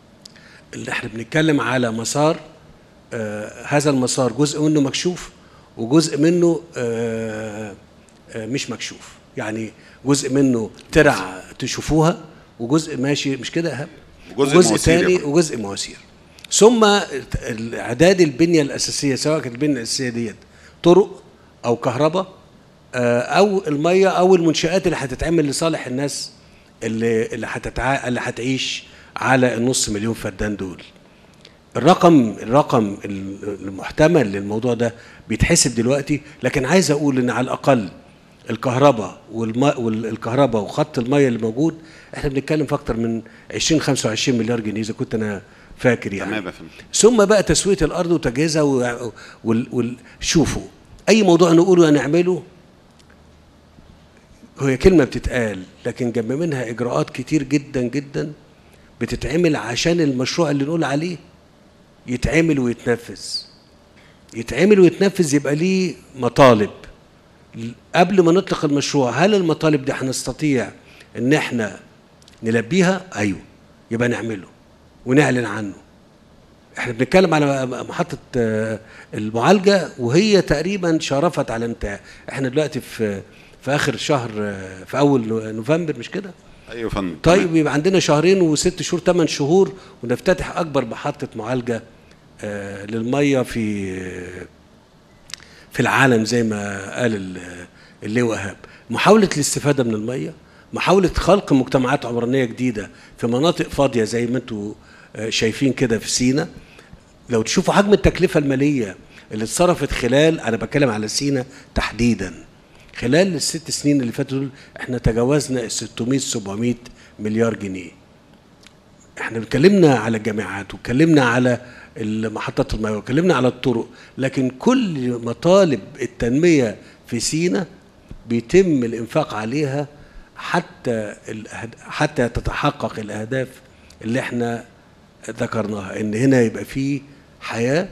اللي احنا بنتكلم على مسار آه هذا المسار جزء منه مكشوف وجزء منه آه، آه، مش مكشوف يعني جزء منه ترع تشوفوها وجزء ماشي مش كده يا إيهاب؟ وجزء وجزء مواسير يا تاني فندم. وجزء مواسير ثم اعداد البنيه الاساسيه سواء كانت البنيه الاساسيه ديت طرق او كهرباء آه، او الميه او المنشات اللي هتتعمل لصالح الناس اللي اللي هتتع... اللي هتعيش على النص مليون فدان دول الرقم الرقم المحتمل للموضوع ده بيتحسب دلوقتي لكن عايز اقول ان على الاقل الكهرباء والماء والكهرباء وخط الميه اللي موجود احنا بنتكلم في اكتر من 20 25 مليار جنيه اذا كنت انا فاكر يعني تمام يا فندم. ثم بقى تسويه الارض وتجهيزها و... وال... وال... شوفوا اي موضوع نقوله هنعمله هي كلمه بتتقال لكن جنب منها اجراءات كتير جدا جدا بتتعمل عشان المشروع اللي نقول عليه يتعمل ويتنفذ يتعمل ويتنفذ يبقى ليه مطالب قبل ما نطلق المشروع هل المطالب دي هنستطيع ان احنا نلبيها ايوه يبقى نعمله ونعلن عنه احنا بنتكلم على محطة آه، المعالجة وهي تقريبا شرفت على انتهاء احنا دلوقتي في في اخر شهر آه، في اول نو- نوفمبر مش كده ايوه يا فندم طيب يبقى عندنا شهرين وست شهور ثمان شهور ونفتتح اكبر محطة معالجة آه، للمية في في العالم زي ما قال ال- اللواء ايهاب محاولة الاستفادة من المية محاولة خلق مجتمعات عمرانية جديدة في مناطق فاضية زي ما انتوا آه، شايفين كده في سينا لو تشوفوا حجم التكلفة المالية اللي اتصرفت خلال أنا بتكلم على سينا تحديدا خلال الست سنين اللي فاتوا دول احنا تجاوزنا ال 600 700 مليار جنيه احنا اتكلمنا على الجامعات واتكلمنا على محطات المياه واتكلمنا على الطرق لكن كل مطالب التنمية في سينا بيتم الانفاق عليها حتى الأهد- حتى تتحقق الاهداف اللي احنا ذكرناها ان هنا يبقى فيه حياه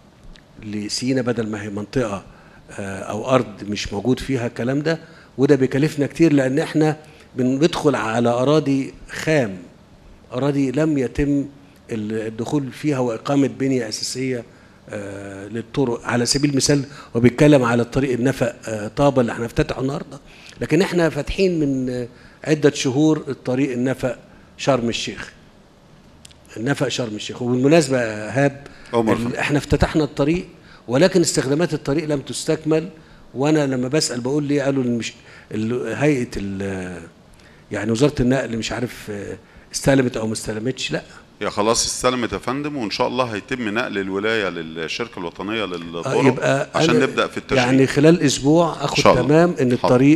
لسينا بدل ما هي منطقه آه، او ارض مش موجود فيها الكلام ده وده بيكلفنا كتير لان احنا بندخل على اراضي خام اراضي لم يتم الدخول فيها واقامه بنيه اساسيه آه، للطرق على سبيل المثال وبيتكلم على الطريق النفق آه، طابه اللي هنفتتحه النهارده لكن احنا فاتحين من آه، عده شهور الطريق النفق شرم الشيخ النفق شرم الشيخ وبالمناسبه يا ايهاب عمر. ال- احنا افتتحنا الطريق ولكن استخدامات الطريق لم تستكمل وانا لما بسال بقول ليه قالوا إن مش ال- هيئه ال- يعني وزاره النقل مش عارف آه، استلمت او ما استلمتش لا هي خلاص استلمت يا فندم وان شاء الله هيتم نقل الولايه للشركه الوطنيه آه، للطرق يبقى عشان أنا نبدا في التشغيل يعني خلال اسبوع اخد إن شاء الله. تمام ان حاضر. الطريق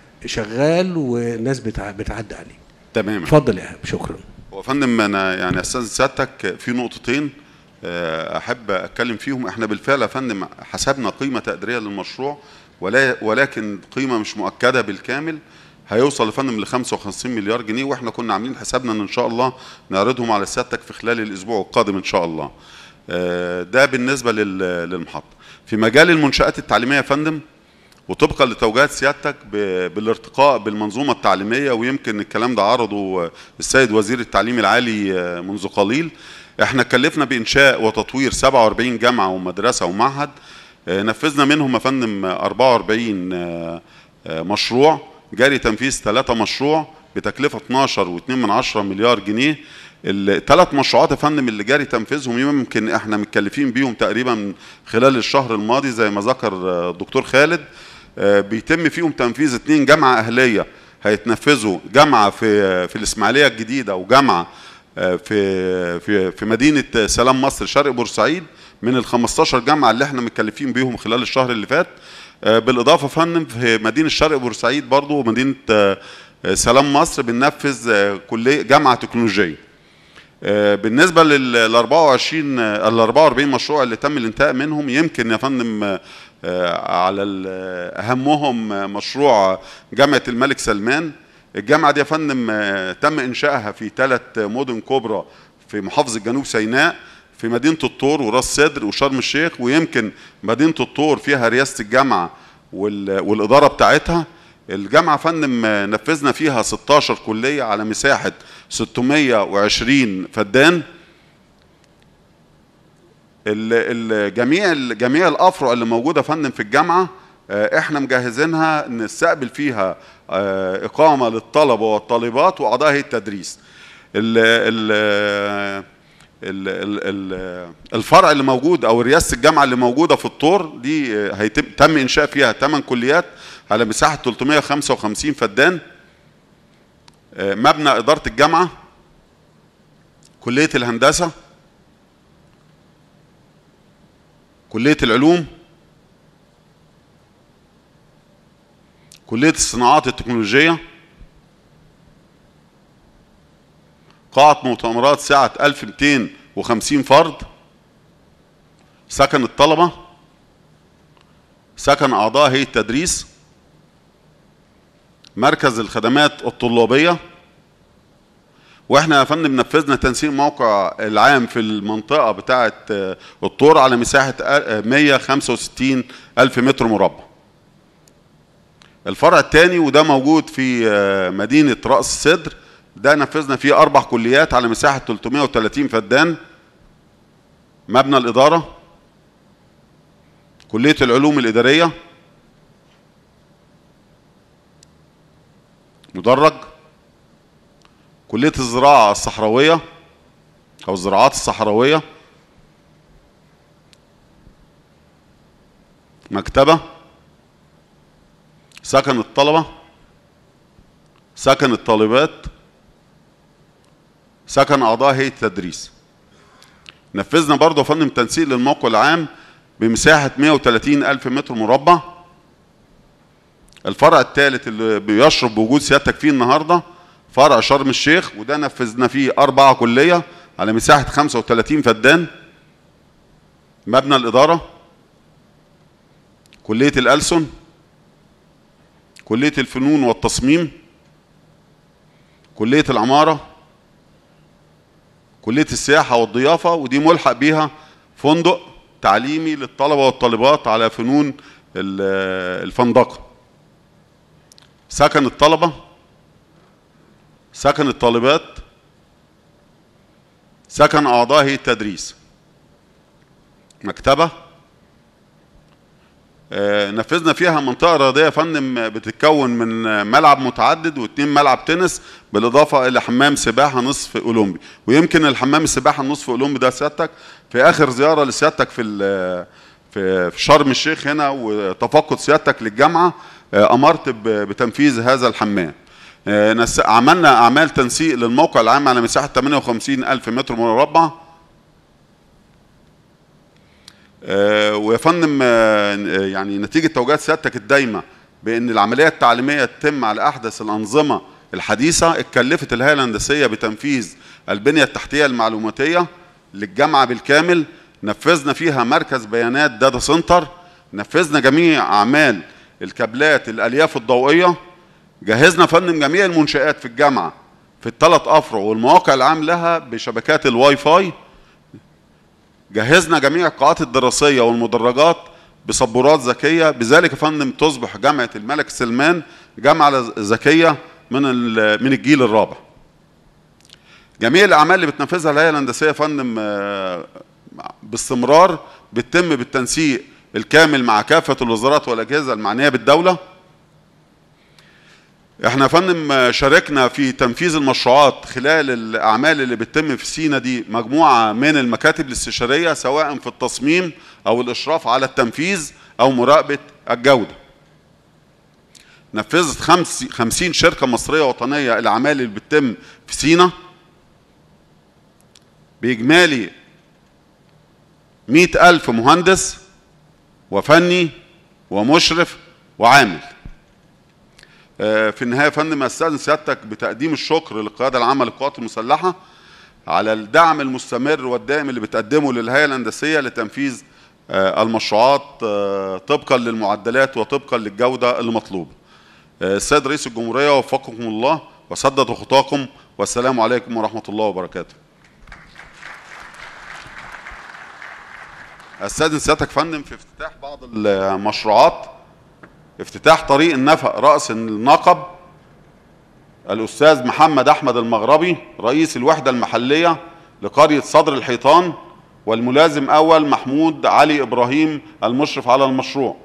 شغال والناس بتع- بتعدي عليه تمام اتفضل يا ايهاب شكرا هو يا فندم انا يعني استاذ سيادتك في نقطتين آه، احب اتكلم فيهم احنا بالفعل يا فندم حسبنا قيمه تقديريه للمشروع ولا ولكن قيمه مش مؤكده بالكامل هيوصل يا فندم ل 55 مليار جنيه واحنا كنا عاملين حسابنا ان ان شاء الله نعرضهم على سيادتك في خلال الاسبوع القادم ان شاء الله آه، ده بالنسبه لل- للمحطه في مجال المنشات التعليميه يا فندم وطبقا لتوجيهات سيادتك ب- بالارتقاء بالمنظومه التعليميه ويمكن الكلام ده عرضه السيد وزير التعليم العالي آه، منذ قليل احنا كلفنا بانشاء وتطوير 47 جامعه ومدرسه ومعهد آه، نفذنا منهم يا فندم 44 آه، آه، مشروع جاري تنفيذ ثلاثة مشروع بتكلفة 12.2 مليار جنيه الثلاث مشروعات يا فندم اللي جاري تنفيذهم يمكن احنا متكلفين بيهم تقريبا خلال الشهر الماضي زي ما ذكر آه، الدكتور خالد آه، بيتم فيهم تنفيذ اثنين جامعة أهلية هيتنفذوا جامعة في في الإسماعيلية الجديدة وجامعة آه، في في في مدينة سلام مصر شرق بورسعيد من ال 15 جامعة اللي احنا متكلفين بيهم خلال الشهر اللي فات آه، بالإضافة يا فندم في مدينة شرق بورسعيد برضو ومدينة آه، آه، سلام مصر بننفذ آه، كلية جامعة تكنولوجية آه، بالنسبه لل 24 آه، ال 44 مشروع اللي تم الانتهاء منهم يمكن يا فندم آه، آه، على ال- آه، اهمهم آه، مشروع جامعه الملك سلمان الجامعه دي يا فندم آه، تم انشائها في ثلاث مدن كبرى في محافظه جنوب سيناء في مدينه الطور وراس سدر وشرم الشيخ ويمكن مدينه الطور فيها رئاسه الجامعه وال- والاداره بتاعتها الجامعه يا فندم آه، نفذنا فيها 16 كليه على مساحه 620 فدان ال- ال- جميع ال- جميع الافرع اللي موجوده يا فندم في الجامعه آه، احنا مجهزينها نستقبل فيها آه، اقامه للطلبه والطالبات واعضاء هيئه التدريس ال ال ال ال ال الفرع اللي موجود او رئاسه الجامعه اللي موجوده في الطور دي آه، هيتم تم انشاء فيها 8 كليات على مساحه 355 فدان آه، مبنى اداره الجامعه كليه الهندسه كليه العلوم كليه الصناعات التكنولوجيه قاعة مؤتمرات سعة 1250 فرد سكن الطلبة سكن أعضاء هيئة التدريس مركز الخدمات الطلابية واحنا يا فندم نفذنا تنسيق موقع العام في المنطقة بتاعة آه، الطور على مساحة آه، 165 ألف متر مربع الفرع الثاني وده موجود في آه، مدينة رأس السدر ده نفذنا فيه أربع كليات على مساحة 330 فدان مبنى الإدارة كلية العلوم الإدارية مدرج كلية الزراعة الصحراوية أو الزراعات الصحراوية مكتبة سكن الطلبة سكن الطالبات سكن أعضاء هيئة التدريس نفذنا برضه يا فندم تنسيق للموقع العام بمساحة 130 ألف متر مربع الفرع الثالث اللي بيشرب بوجود سيادتك فيه النهارده فرع شرم الشيخ وده نفذنا فيه أربعة كلية على مساحة 35 فدان مبنى الإدارة كلية الألسن كلية الفنون والتصميم كلية العمارة كلية السياحة والضيافة ودي ملحق بيها فندق تعليمي للطلبة والطالبات على فنون ال- الفندقة سكن الطلبة سكن الطالبات سكن أعضاء هيئة التدريس مكتبة آه، نفذنا فيها منطقة رياضية يا فندم بتتكون من ملعب متعدد واثنين ملعب تنس بالإضافة إلى حمام سباحة نصف أولمبي ويمكن الحمام السباحة النصف أولمبي ده سيادتك في آخر زيارة لسيادتك في ال- في في شرم الشيخ هنا وتفقد سيادتك للجامعة آه، أمرت ب- بتنفيذ هذا الحمام آه، نس- عملنا أعمال تنسيق للموقع العام على مساحة 58 ألف متر مربع آه، ويا فندم آه، يعني نتيجة توجيهات سيادتك الدايمة بأن العملية التعليمية تتم على أحدث الأنظمة الحديثة اتكلفت الهيئة الهندسية بتنفيذ البنية التحتية المعلوماتية للجامعة بالكامل نفذنا فيها مركز بيانات داتا سنتر نفذنا جميع أعمال الكابلات الألياف الضوئية جهزنا فندم جميع المنشآت في الجامعة في الثلاث أفرع والمواقع العام لها بشبكات الواي فاي جهزنا جميع القاعات الدراسية والمدرجات بسبورات ذكية بذلك يا فندم تصبح جامعة الملك سلمان جامعة ذكية من ال- من الجيل الرابع. جميع الأعمال اللي بتنفذها الهيئة الهندسية يا فندم آه، باستمرار بتتم بالتنسيق الكامل مع كافة الوزارات والأجهزة المعنية بالدولة. احنا يا فندم شاركنا في تنفيذ المشروعات خلال الاعمال اللي بتتم في سينا دي مجموعه من المكاتب الاستشاريه سواء في التصميم او الاشراف على التنفيذ او مراقبه الجوده. نفذت خمس 50 شركه مصريه وطنيه الاعمال اللي بتتم في سينا باجمالي 100 ألف مهندس وفني ومشرف وعامل آه، في النهايه يا فندم استاذن سيادتك بتقديم الشكر للقياده العامه للقوات المسلحه على الدعم المستمر والدائم اللي بتقدمه للهيئه الهندسيه لتنفيذ آه، المشروعات آه، طبقا للمعدلات وطبقا للجوده المطلوبه. آه، السيد رئيس الجمهوريه وفقكم الله وسدد خطاكم والسلام عليكم ورحمه الله وبركاته. استاذن سيادتك يا فندم في افتتاح بعض المشروعات افتتاح طريق النفق رأس النقب الأستاذ محمد أحمد المغربي رئيس الوحدة المحلية لقرية صدر الحيطان والملازم أول محمود علي إبراهيم المشرف على المشروع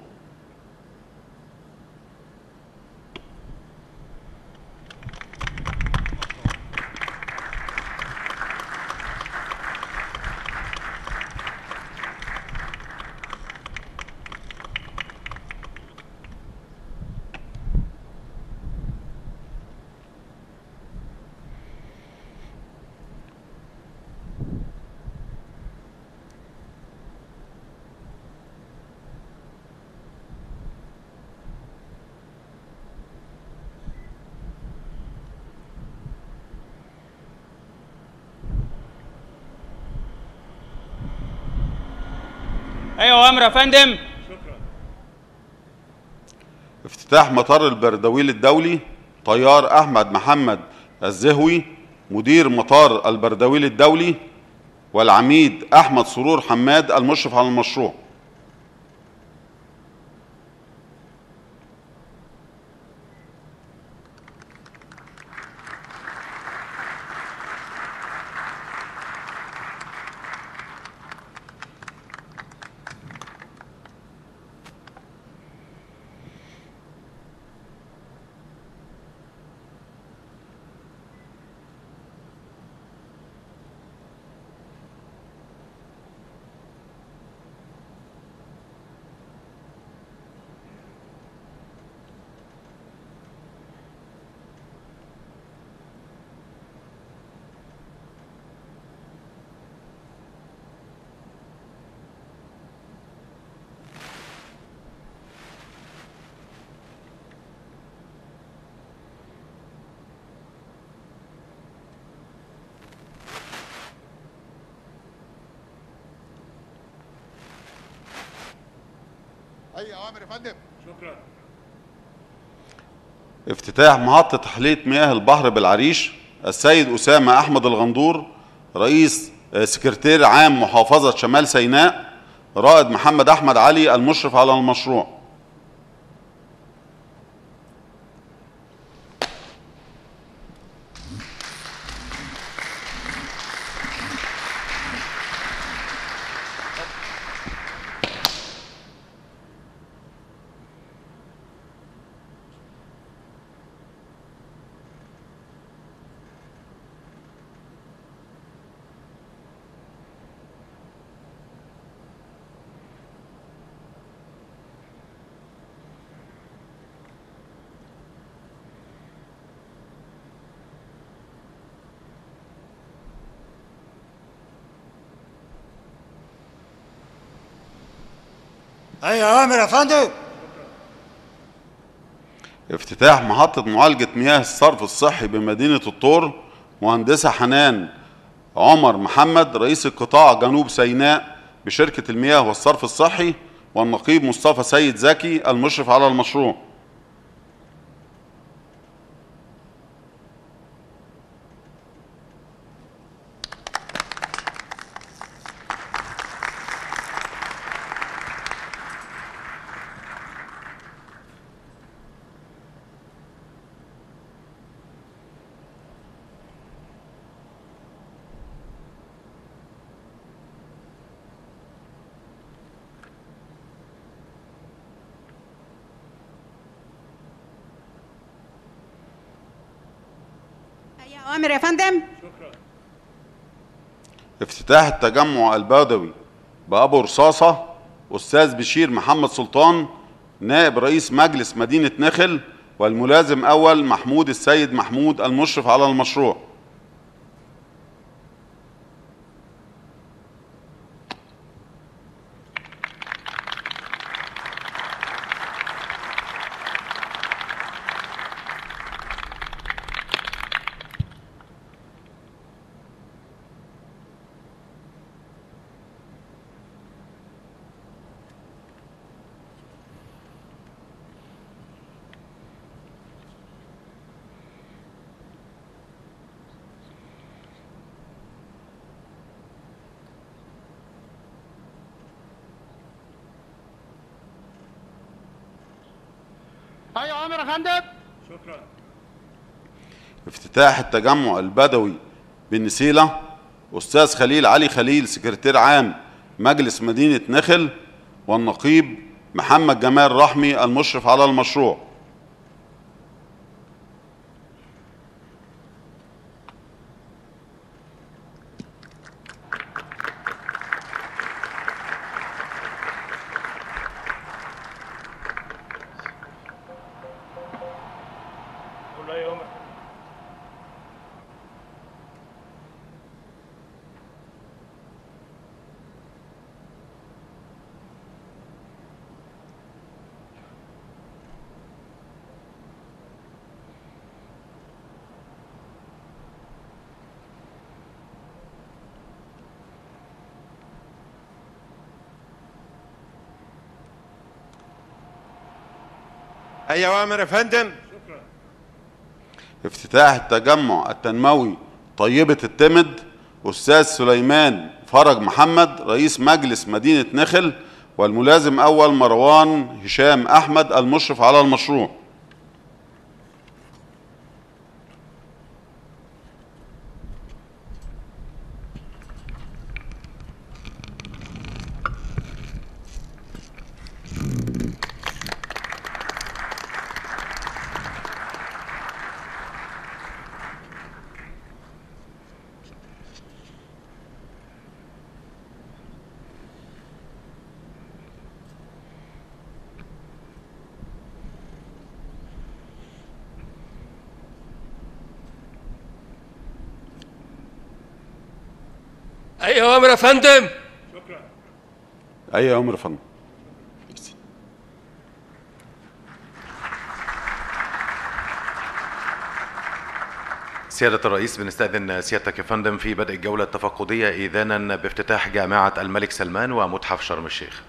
ايوه امر يا فندم افتتاح مطار البردويل الدولي طيار أحمد محمد الزهوي مدير مطار البردويل الدولي والعميد أحمد سرور حماد المشرف على المشروع اي اوامر يا فندم افتتاح محطة تحلية مياه البحر بالعريش السيد أسامة أحمد الغندور رئيس آه، سكرتير عام محافظة شمال سيناء رائد محمد أحمد علي المشرف على المشروع اي اوامر يا فندم افتتاح محطة معالجة مياه الصرف الصحي بمدينة الطور مهندسة حنان عمر محمد رئيس القطاع جنوب سيناء بشركة المياه والصرف الصحي والنقيب مصطفى سيد زكي المشرف على المشروع أي أوامر يا فندم افتتاح التجمع البدوي بأبو رصاصة أستاذ بشير محمد سلطان نائب رئيس مجلس مدينة نخل والملازم أول محمود السيد محمود المشرف على المشروع اي اوامر يا فندم افتتاح التجمع البدوي بالنسيلة أستاذ خليل علي خليل سكرتير عام مجلس مدينة نخل والنقيب محمد جمال رحمي المشرف على المشروع اي اوامر يا فندم افتتاح التجمع التنموي طيبة التمد أستاذ سليمان فرج محمد رئيس مجلس مدينة نخل والملازم أول مروان هشام أحمد المشرف على المشروع اي اوامر يا فندم أي أمر يا فندم سيادة الرئيس بنستأذن سيادتك يا فندم في بدء الجولة التفقدية إذانا بافتتاح جامعة الملك سلمان ومتحف شرم الشيخ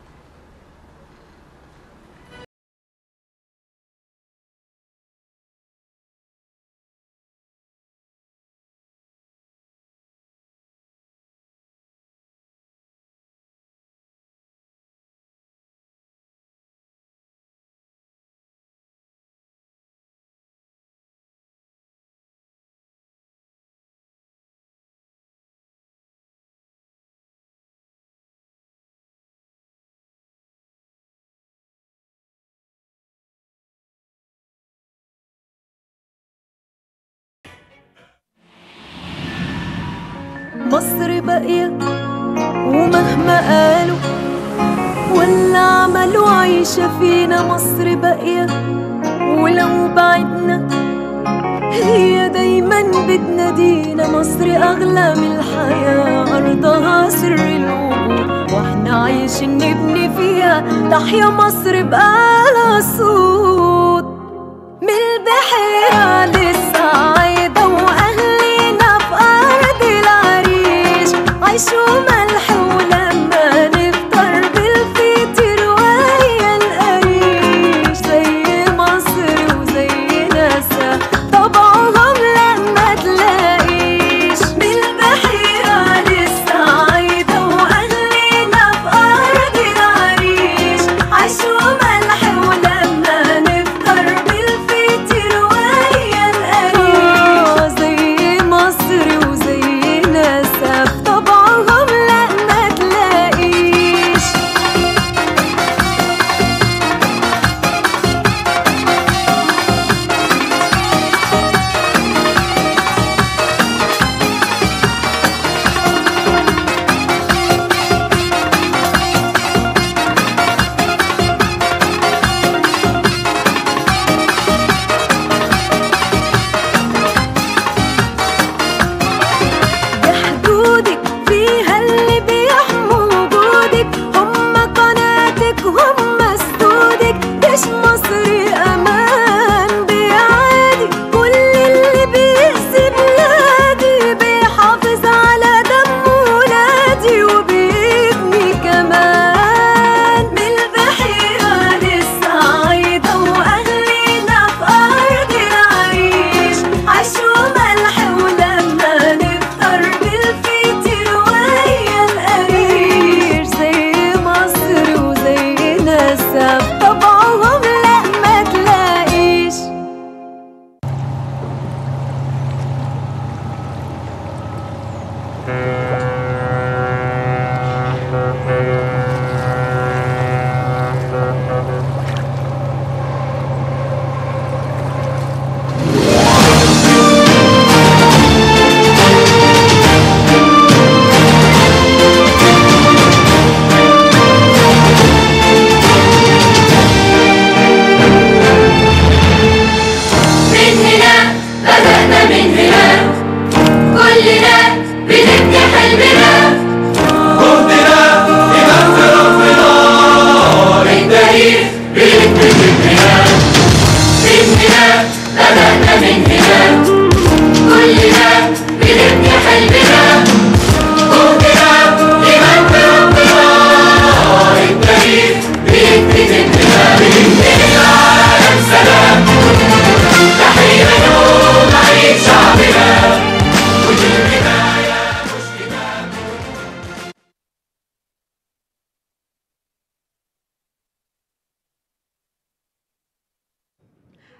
مصر باقية ومهما قالوا ولا عملوا عايشة فينا مصر باقية ولو بعدنا هي دايما بتنادينا مصر أغلى من الحياة أرضها سر الوجود واحنا عايشين نبني فيها تحيا مصر بقالها صوت من البحيرة للصعيدة وأهلنا في أرض العريش عيشوا ملح ولما نفطر بالفطر وهي القريش زي مصر وزي ناسها طبعهم لما تلاقيش من البحيرة للصعيدة وأهلنا في أرض العريش عيشوا ملح ولما نفطر بالفطر وهي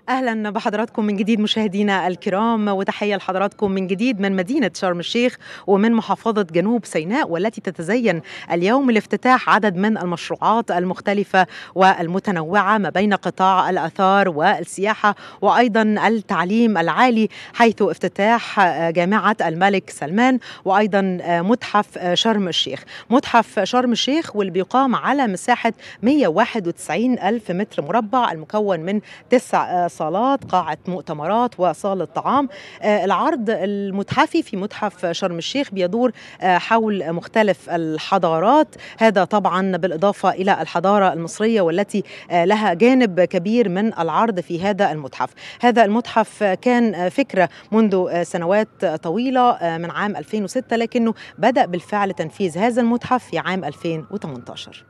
اهلا بحضراتكم من جديد مشاهدينا الكرام وتحيه لحضراتكم من جديد من مدينه شرم الشيخ ومن محافظه جنوب سيناء والتي تتزين اليوم لافتتاح عدد من المشروعات المختلفه والمتنوعه ما بين قطاع الاثار والسياحه وايضا التعليم العالي حيث افتتاح جامعه الملك سلمان وايضا متحف شرم الشيخ متحف شرم الشيخ واللي بيقام على مساحه 191 الف متر مربع المكون من تسع صالات قاعة مؤتمرات وصالة طعام العرض المتحفي في متحف شرم الشيخ بيدور حول مختلف الحضارات هذا طبعا بالإضافة إلى الحضارة المصرية والتي لها جانب كبير من العرض في هذا المتحف هذا المتحف كان فكرة منذ سنوات طويلة من عام 2006 لكنه بدأ بالفعل تنفيذ هذا المتحف في عام 2018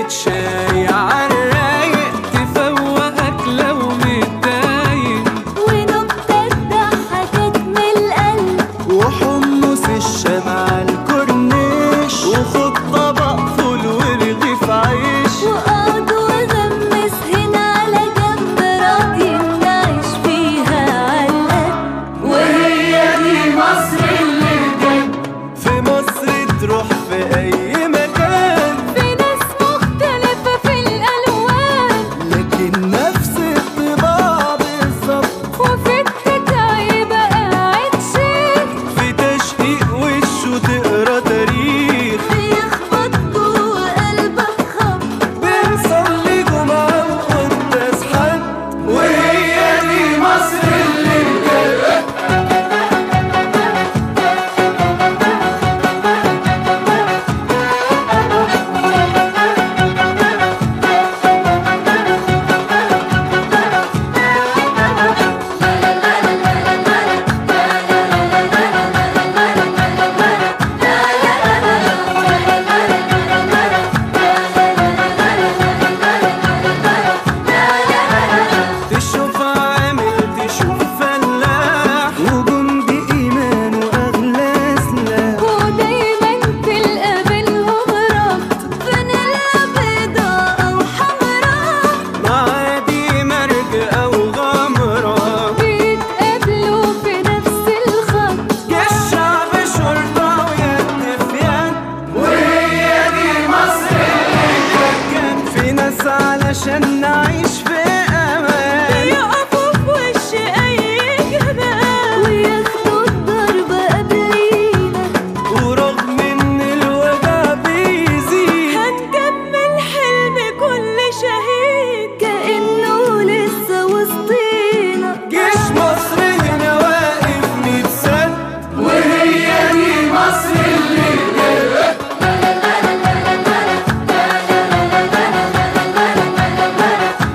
كوباية شاي عالرايق تفوقك لو متضايق ونكتة ضحكت من القلب وحمص الشام على الكورنيش وخد طبق فول ورغيف عيش وقعد وغمس هنا على جنب راضي نعيش فيها عالقد وهي دي مصر اللي بجد في مصر تروح في أي مكان في ناس مختلفة في الألوان لكن نفس الطباع بالظبط وفي التكعي بقى قاعد شيخ في تشقيق وشه تقرا تاريخ بيخبط جوه قلبك خبط بنصلي جمعة وقداس حد وهي دي مصر اللي بجد تشوف عامل تشوف فلاح وجندي إيمان وأغلى سلاح ودايما تلقى بينهم ربط فانيلا بيضا أو حمرا معادي مرج أو غمرة بيتقابلوا في نفس الخط الشعب شرطة ويد في يد وهي دي مصر اللي كان في ناس علشان نعيش في أمان يقفوا في وش أي جبال وياخدوا الضرب قبلينا ورغم إن الوجع بيزيد هنكمل حلم كل شهيد كأنه لسه وسطينا جيش مصر هنا واقف ميت سنة وهي دي مصر اللي جاية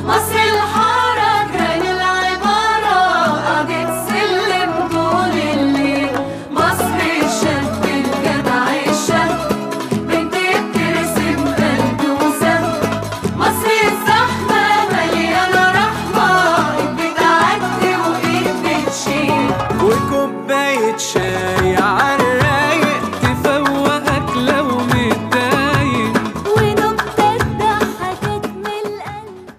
مصر الحارة كان العبارة قضية سلم طول الليل مصر الشاب الجدع الشاب بنت بترسم قلب وسم مصر الزحمة مليانة رحمة ايد بتعدي وايد بتشيل وكوباية شاي عالرايق تفوقك لو متضايق ونكتة ضحكت من القلب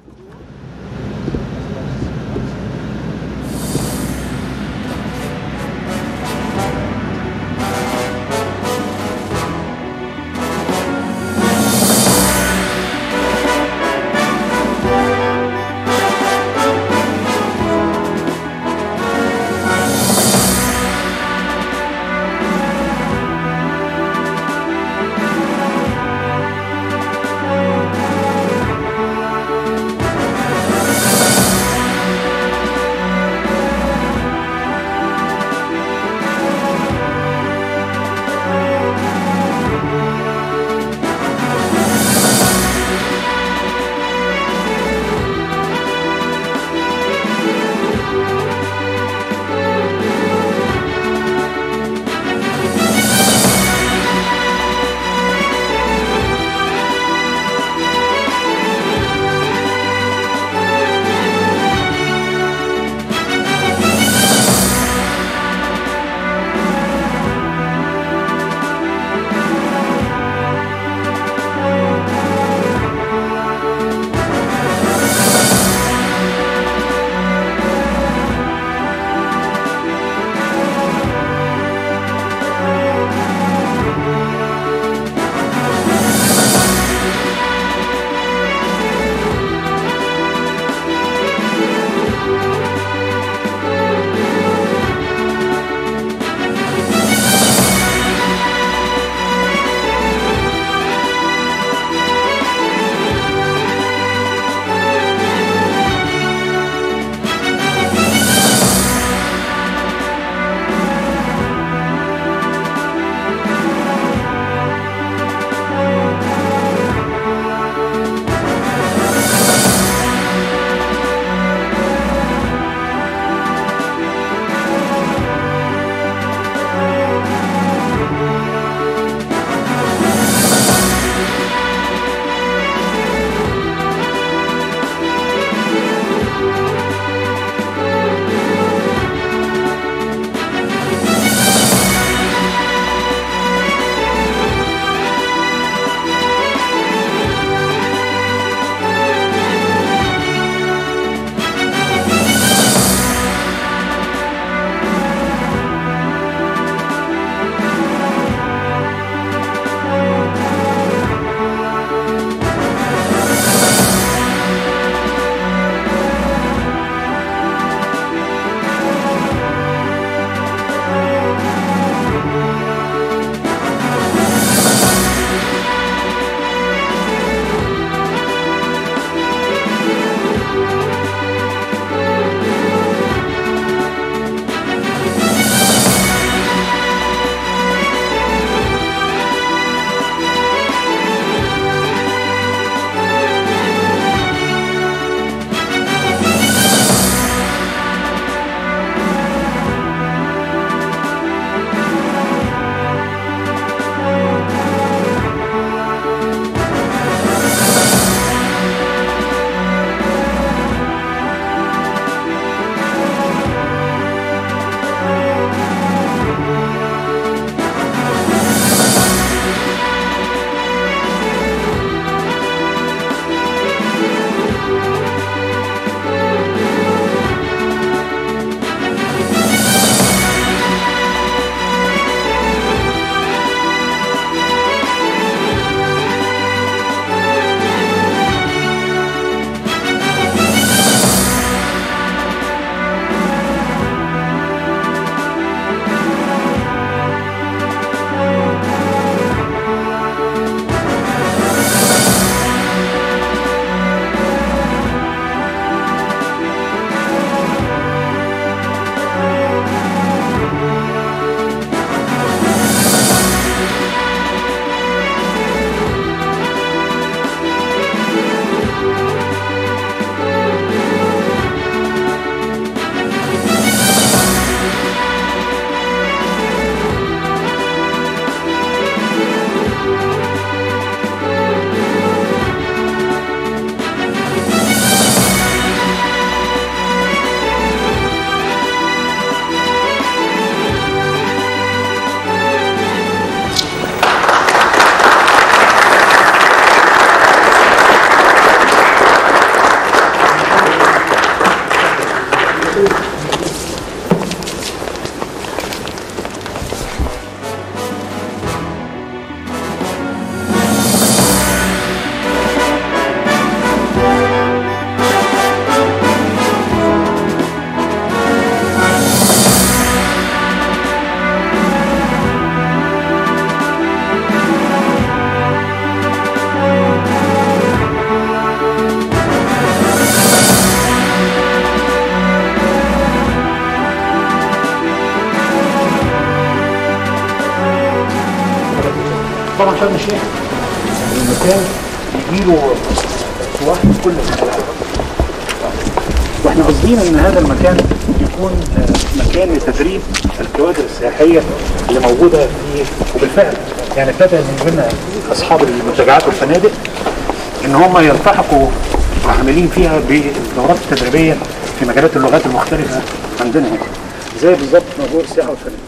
طبعا شرم الشيخ المكان يجيله سواح من كل البلاد واحنا قاصدين ان هذا المكان يكون آه، مكان لتدريب الكوادر السياحيه اللي موجوده في وبالفعل يعني ابتدى من لنا اصحاب المنتجعات والفنادق ان هم يلتحقوا وعاملين فيها بالدورات التدريبيه في مجالات اللغات المختلفه عندنا هنا زي بالظبط موضوع السياحه والفنادق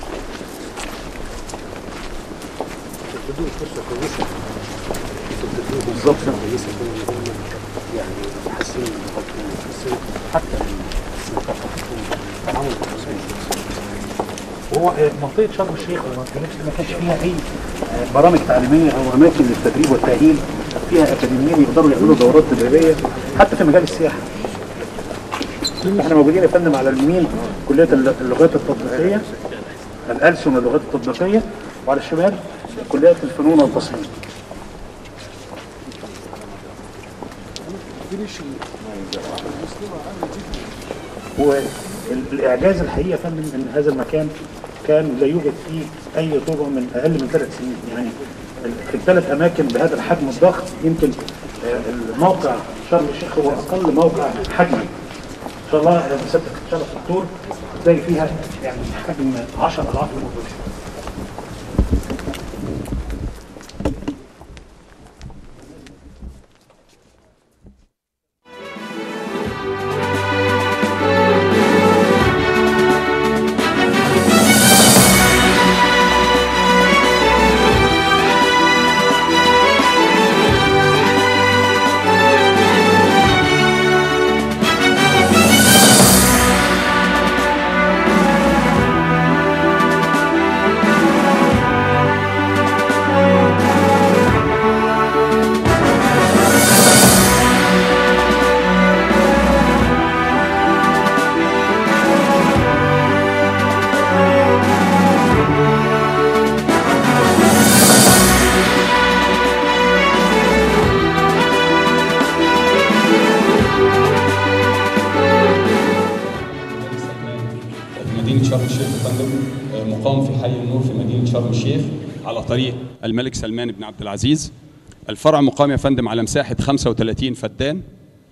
بالظبط يعني تحسين حتى هو منطقة شرم الشيخ ما كانش ما كانش فيها أي برامج تعليمية أو أماكن للتدريب والتأهيل فيها أكاديميين يقدروا يعملوا دورات تدريبية حتى في مجال السياحة. احنا موجودين يا فندم على اليمين كلية اللغات التطبيقية الألسن واللغات التطبيقية وعلى الشمال كلية الفنون والتصميم. والاعجاز الحقيقه يا فندم ان هذا المكان كان لا يوجد فيه اي طرق من اقل من ثلاث سنين يعني في الثلاث اماكن بهذا الحجم الضخم يمكن آه، الموقع شرم الشيخ هو اقل موقع حجما ان شاء الله آه، مسابقه ان شاء الله الدكتور تلاقي فيها يعني حجم 10 اضعاف الموجود مدينة شرم الشيخ يا فندم آه، مقام في حي النور في مدينة شرم الشيخ على طريق الملك سلمان بن عبد العزيز الفرع مقام يا فندم على مساحة 35 فدان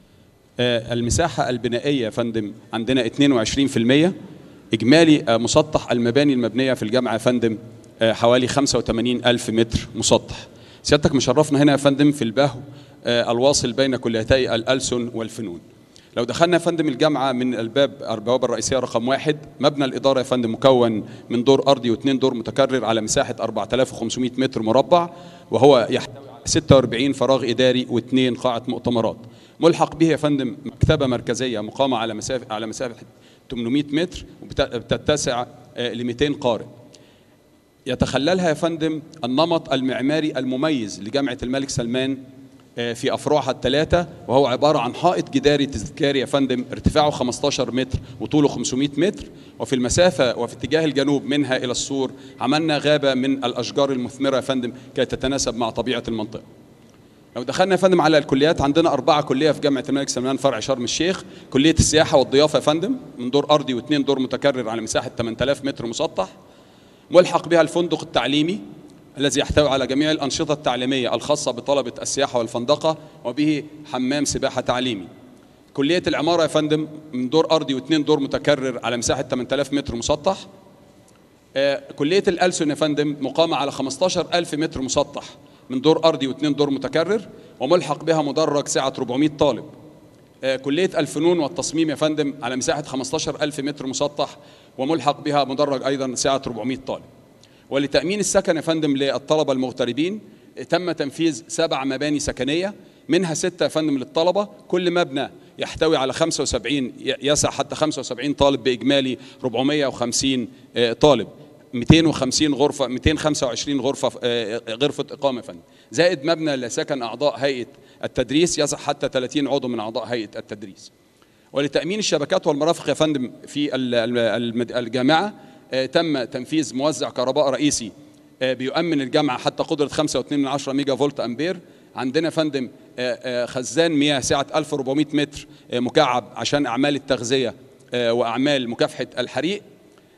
آه، المساحة البنائية يا فندم عندنا 22% إجمالي آه، مسطح المباني المبنية في الجامعة يا فندم آه، حوالي 85 ألف متر مسطح سيادتك مشرفنا هنا يا فندم في البهو آه، الواصل بين كليتي الألسن والفنون لو دخلنا يا فندم الجامعة من الباب البوابة الرئيسية رقم واحد مبنى الإدارة يا فندم مكون من دور أرضي واثنين دور متكرر على مساحة 4500 متر مربع وهو يحتوي على 46 فراغ إداري واثنين قاعة مؤتمرات ملحق به يا فندم مكتبة مركزية مقامة على مسافة على مسافة 800 متر وبتتسع ل 200 قارئ يتخللها يا فندم النمط المعماري المميز لجامعة الملك سلمان آه، في أفرعها الثلاثة وهو عبارة عن حائط جداري تذكاري يا فندم ارتفاعه 15 متر وطوله 500 متر وفي المسافة وفي اتجاه الجنوب منها إلى السور عملنا غابة من الأشجار المثمرة يا فندم كي تتناسب مع طبيعة المنطقة لو دخلنا يا فندم على الكليات عندنا أربعة كلية في جامعة الملك سلمان فرع شرم الشيخ كلية السياحة والضيافة يا فندم من دور أرضي واثنين دور متكرر على مساحة 8000 متر مسطح ملحق بها الفندق التعليمي الذي يحتوي على جميع الأنشطة التعليمية الخاصة بطلبة السياحة والفندقة وبه حمام سباحة تعليمي كلية العمارة يا فندم من دور أرضي واثنين دور متكرر على مساحة 8000 متر مسطح آه، كلية الألسن يا فندم مقامة على 15000 متر مسطح من دور أرضي واثنين دور متكرر وملحق بها مدرج سعة 400 طالب آه، كلية الفنون والتصميم يا فندم على مساحة 15000 متر مسطح وملحق بها مدرج أيضا سعة 400 طالب ولتأمين السكن يا فندم للطلبة المغتربين تم تنفيذ سبع مباني سكنية منها ستة يا فندم للطلبة كل مبنى يحتوي على 75 يسع حتى 75 طالب بإجمالي 450 آه، طالب 250 غرفة 225 غرفة آه، غرفة إقامة يا فندم زائد مبنى لسكن أعضاء هيئة التدريس يسع حتى 30 عضو من أعضاء هيئة التدريس ولتأمين الشبكات والمرافق يا فندم في ال- ال- المد- الجامعة آه، تم تنفيذ موزع كهرباء رئيسي آه، بيؤمن الجامعة حتى قدرة 5.2 ميجا فولت أمبير عندنا يا فندم آه، آه، خزان مياه سعة 1400 متر آه، مكعب عشان أعمال التغذية آه، وأعمال مكافحة الحريق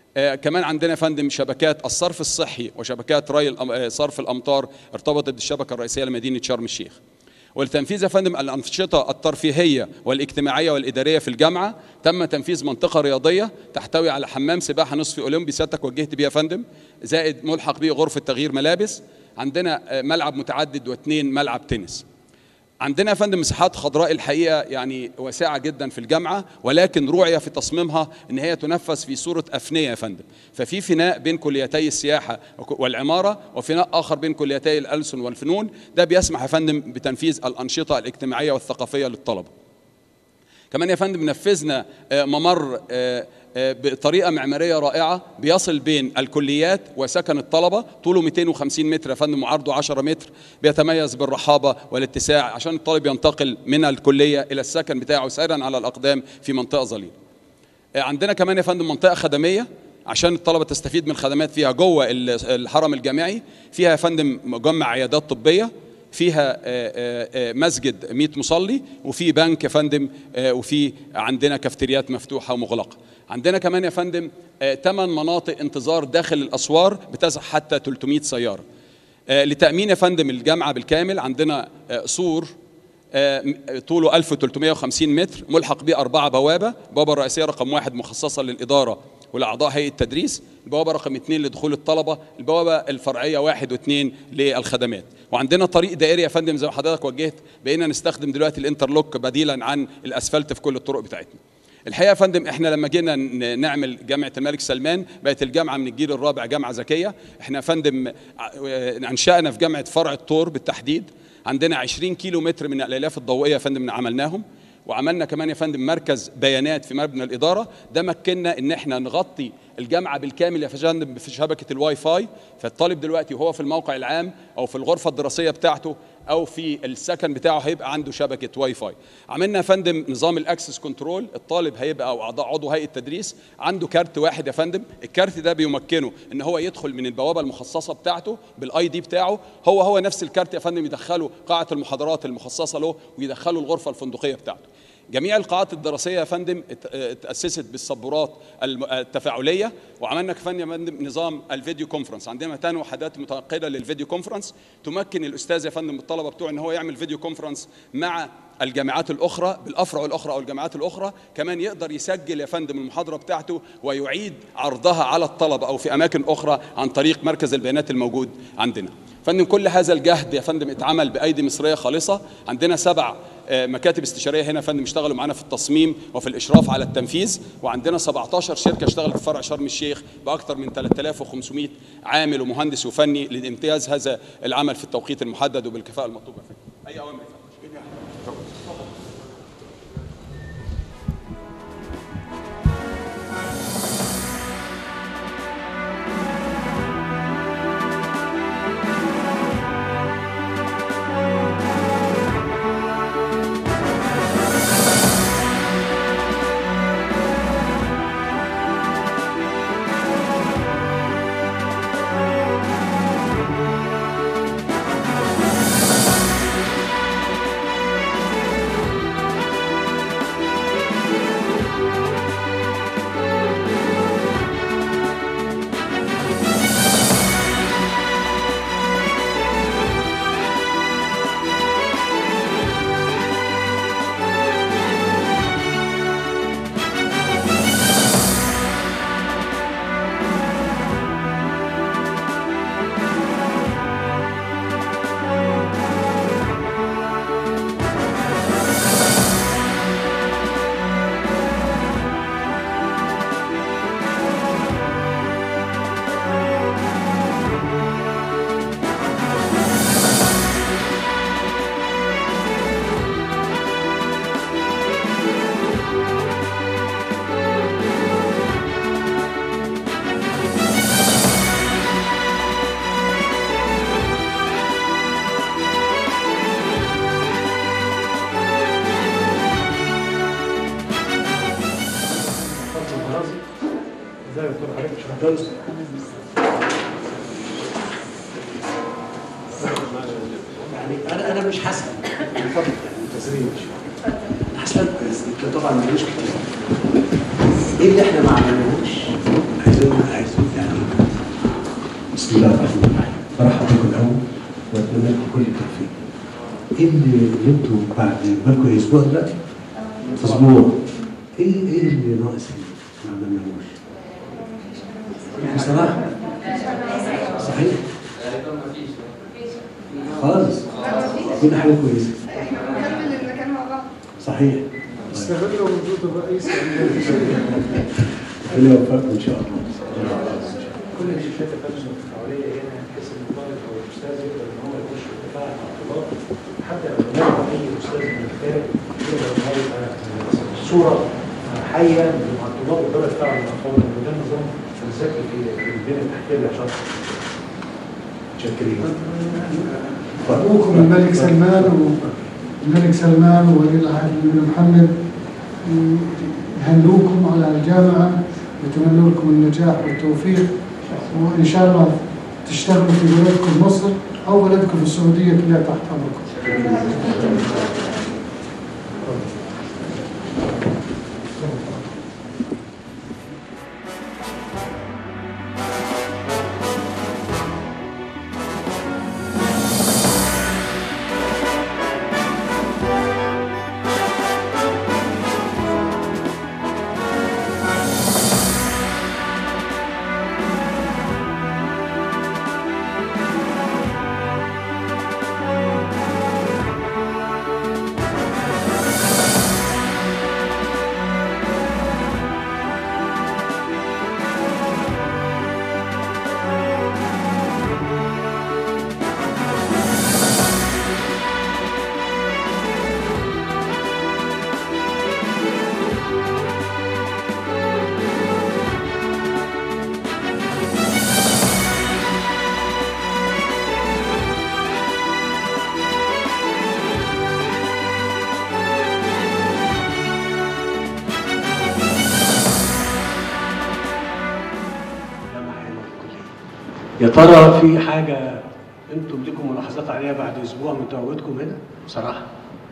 آه، كمان عندنا يا فندم شبكات الصرف الصحي وشبكات ري الأم- آه، صرف الامطار ارتبطت بالشبكه الرئيسيه لمدينه شرم الشيخ. ولتنفيذ يا فندم الانشطه الترفيهيه والاجتماعيه والاداريه في الجامعه تم تنفيذ منطقه رياضيه تحتوي على حمام سباحه نصف اولمبي سيادتك وجهت بيه يا فندم زائد ملحق به غرفه تغيير ملابس عندنا آه، ملعب متعدد واثنين ملعب تنس عندنا يا فندم مساحات خضراء الحقيقه يعني واسعه جدا في الجامعه ولكن رعيه في تصميمها ان هي تنفذ في صوره افنيه يا فندم ففي فناء بين كليتي السياحه وك- والعماره وفناء اخر بين كليتي الالسن والفنون ده بيسمح يا فندم بتنفيذ الانشطه الاجتماعيه والثقافيه للطلبه كمان يا فندم نفذنا آه، ممر آه، آه، بطريقه معماريه رائعه بيصل بين الكليات وسكن الطلبه طوله 250 متر يا فندم وعرضه 10 متر بيتميز بالرحابه والاتساع عشان الطالب ينتقل من الكليه الى السكن بتاعه سيرا على الاقدام في منطقه ظليله. آه، عندنا كمان يا فندم منطقه خدميه عشان الطلبه تستفيد من الخدمات فيها جوه ال- الحرم الجامعي فيها يا فندم مجمع عيادات طبيه فيها آه، آه، آه، مسجد 100 مصلي وفي بنك يا فندم آه، وفي عندنا كافتريات مفتوحه ومغلقه عندنا كمان يا فندم ثمان مناطق انتظار داخل الاسوار بتسع حتى 300 سياره آه، لتامين يا فندم الجامعه بالكامل عندنا آه، سور آه، م- طوله 1350 متر ملحق به أربعة بوابة البوابة الرئيسية رقم واحد مخصصة للإدارة ولأعضاء هيئة التدريس البوابة رقم اثنين لدخول الطلبة البوابة الفرعية واحد واثنين للخدمات وعندنا طريق دائري يا فندم زي ما حضرتك وجهت بقينا نستخدم دلوقتي الانترلوك بديلا عن الأسفلت في كل الطرق بتاعتنا الحقيقه يا فندم احنا لما جينا ن- نعمل جامعه الملك سلمان بقت الجامعه من الجيل الرابع جامعه ذكيه احنا يا فندم ع- انشانا في جامعه فرع الطور بالتحديد عندنا 20 كيلو متر من الالياف الضوئيه يا فندم عملناهم وعملنا كمان يا فندم مركز بيانات في مبنى الاداره ده مكننا ان احنا نغطي الجامعه بالكامل يا فندم في شبكه الواي فاي فالطالب دلوقتي وهو في الموقع العام او في الغرفه الدراسيه بتاعته او في السكن بتاعه هيبقى عنده شبكه واي فاي عملنا يا فندم نظام الاكسس كنترول الطالب هيبقى او اعضاء عضو هيئه التدريس عنده كارت واحد يا فندم الكارت ده بيمكنه ان هو يدخل من البوابه المخصصه بتاعته بالاي دي بتاعه هو هو نفس الكارت يا فندم يدخله قاعه المحاضرات المخصصه له ويدخله الغرفه الفندقيه بتاعته جميع القاعات الدراسيه يا فندم ات- اتاسست بالسبورات الم- التفاعليه وعملنا كمان يا فندم نظام الفيديو كونفرنس عندنا ثمان وحدات متنقله للفيديو كونفرنس تمكن الاستاذ يا فندم الطلبه بتوعه ان هو يعمل فيديو كونفرنس مع الجامعات الاخرى بالافرع الاخرى او الجامعات الاخرى كمان يقدر يسجل يا فندم المحاضره بتاعته ويعيد عرضها على الطلبه او في اماكن اخرى عن طريق مركز البيانات الموجود عندنا فندم كل هذا الجهد يا فندم اتعمل بايدي مصريه خالصه عندنا سبع آه، مكاتب استشاريه هنا يا فندم اشتغلوا معانا في التصميم وفي الاشراف على التنفيذ وعندنا 17 شركه اشتغلت في فرع شرم الشيخ باكثر من 3500 عامل ومهندس وفني لامتياز هذا العمل في التوقيت المحدد وبالكفاءه المطلوبه يا فندم. اي اوامر يا فندم. ازاي يا دكتور حضرتك مش مهندس يعني انا انا مش حاسس بفضل التسريب حاسس طبعا ملوش كتير ايه اللي احنا ما عملناهوش عايزين بسم الله الرحمن الرحيم برحب بكم الاول واتمنى لكم كل التوفيق ايه اللي اللي انتوا بعد بالكم اسبوع دلوقتي؟ اسبوع ايه ايه اللي ناقص فيه؟ ما عملناهوش بصراحه صحيح خالص كل حاجه كويسه صحيح استغلوا وجود الرئيس ربنا يوفقكم ان شاء الله كل الشاشات الفلسفه التفاعليه هنا بحيث ان الطالب او الاستاذ يقدر ان هو يخش يتفاعل مع الطلاب حتى لو جاب اي استاذ من الخارج يقدر ان هو يبقى صوره حيه مع الطلاب يقدر يتفاعل مع الطلاب وده النظام الذكي في في البنيه التحتيه للعشاق متشكرين أبوكم الملك سلمان والملك سلمان وولي العهد الأمير محمد يهنوكم على الجامعة ويتمنوا لكم النجاح والتوفيق وإن شاء الله تشتغلوا في بلدكم مصر أو بلدكم السعودية كلها تحت أمركم. يا ترى في حاجة انتم لكم ملاحظات عليها بعد اسبوع من تواجدكم هنا؟ بصراحة.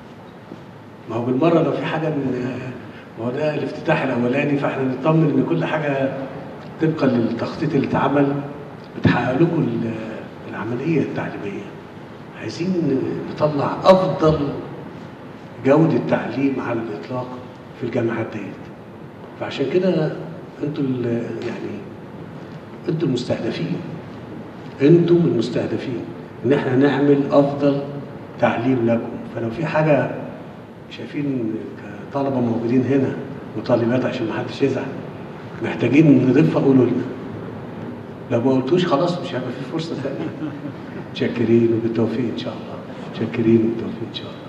ما هو بالمرة لو في حاجة من ما هو ده الافتتاح الأولاني فاحنا نطمن إن كل حاجة طبقا للتخطيط اللي اتعمل بتحقق لكم ال- العملية التعليمية. عايزين نطلع أفضل جودة تعليم على الإطلاق في الجامعات ديت. فعشان كده انتوا ال- يعني انتوا المستهدفين انتم المستهدفين ان احنا نعمل افضل تعليم لكم فلو في حاجه شايفين كطلبه موجودين هنا وطالبات عشان ما حدش يزعل محتاجين نضيفها قولوا لنا لو ما قلتوش خلاص مش هيبقى في فرصه ثانيه متشكرين وبالتوفيق ان شاء الله متشكرين وبالتوفيق ان شاء الله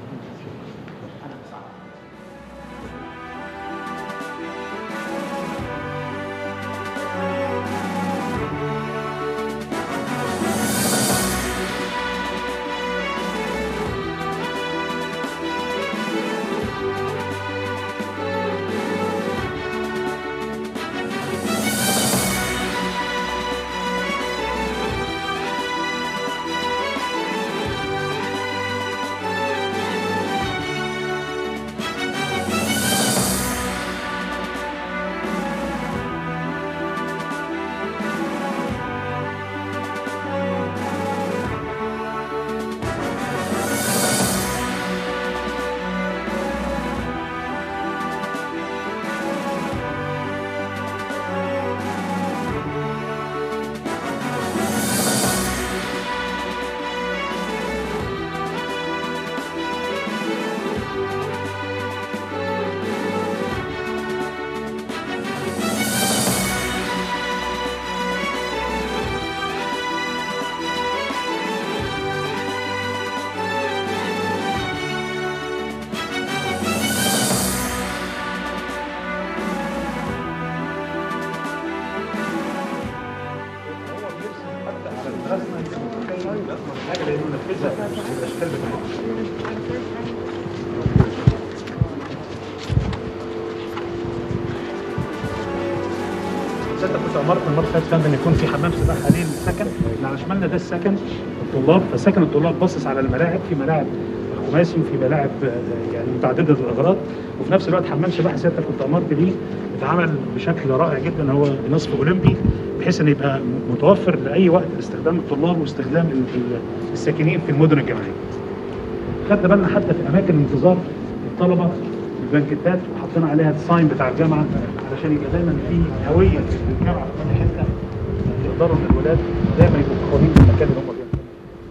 حاجه لانه نفذها في الاشكال بتاعتها ستة كنت امرت المره اللي فاتت فندم يكون في حمام سباحه للسكن اللي على شمالنا ده السكن الطلاب فسكن الطلاب باصص على الملاعب في ملاعب خماسي وفي ملاعب آه، يعني متعدده الاغراض وفي نفس الوقت حمام سباحه سيادتك كنت امرت بيه اتعمل بشكل رائع جدا هو نصف اولمبي بحيث ان يبقى متوفر لاي وقت لاستخدام الطلاب واستخدام ال- ال- الساكنين في المدن الجامعيه. خدنا بالنا حتى في اماكن انتظار الطلبه البنكتات وحطينا عليها الساين بتاع الجامعه علشان يبقى دايما في هويه للجامعه في كل حته يقدروا ان الولاد دايما يبقوا فخورين بالمكان اللي هم فيه.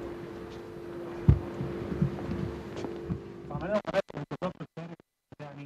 فعملنا اماكن انتظار في الخارج يعني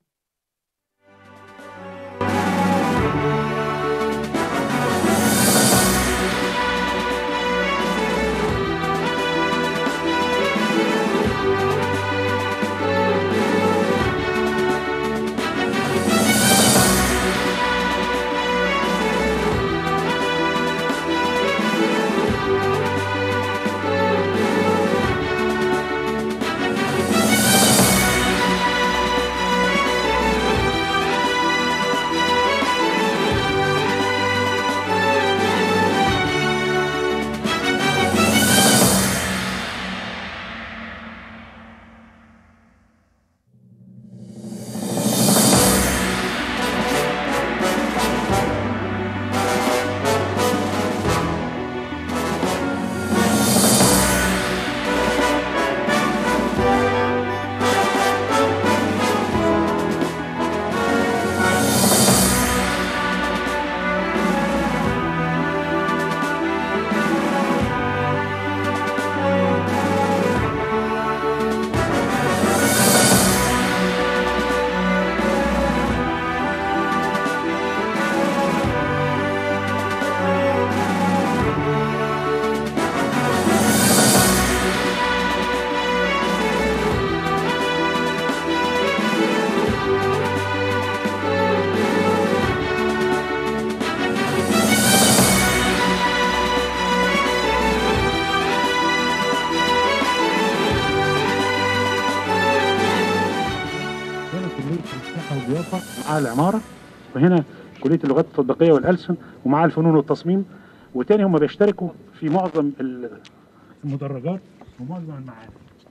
هنا كليه السياحه والضيافه مع العماره وهنا كليه اللغات التطبيقيه والالسن ومع الفنون والتصميم وتاني هم بيشتركوا في معظم ال- المدرجات ومعظم المعاهد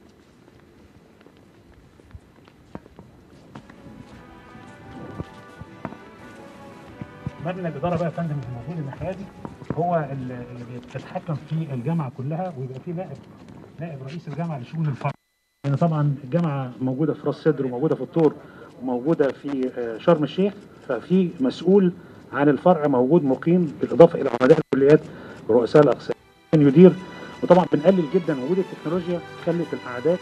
مبنى الاداره بقى يا فندم اللي موجود الناحيه دي هو اللي اللي بيتحكم في الجامعه كلها ويبقى فيه نائب نائب رئيس الجامعه لشؤون الفرع لان طبعا الجامعه موجوده في راس سدر وموجوده في الطور وموجوده في آه، شرم الشيخ ففي مسؤول عن الفرع موجود مقيم بالاضافه الى عمداء الكليات ورؤساء الاقسام يدير وطبعا بنقلل جدا وجود التكنولوجيا خلت الاعداد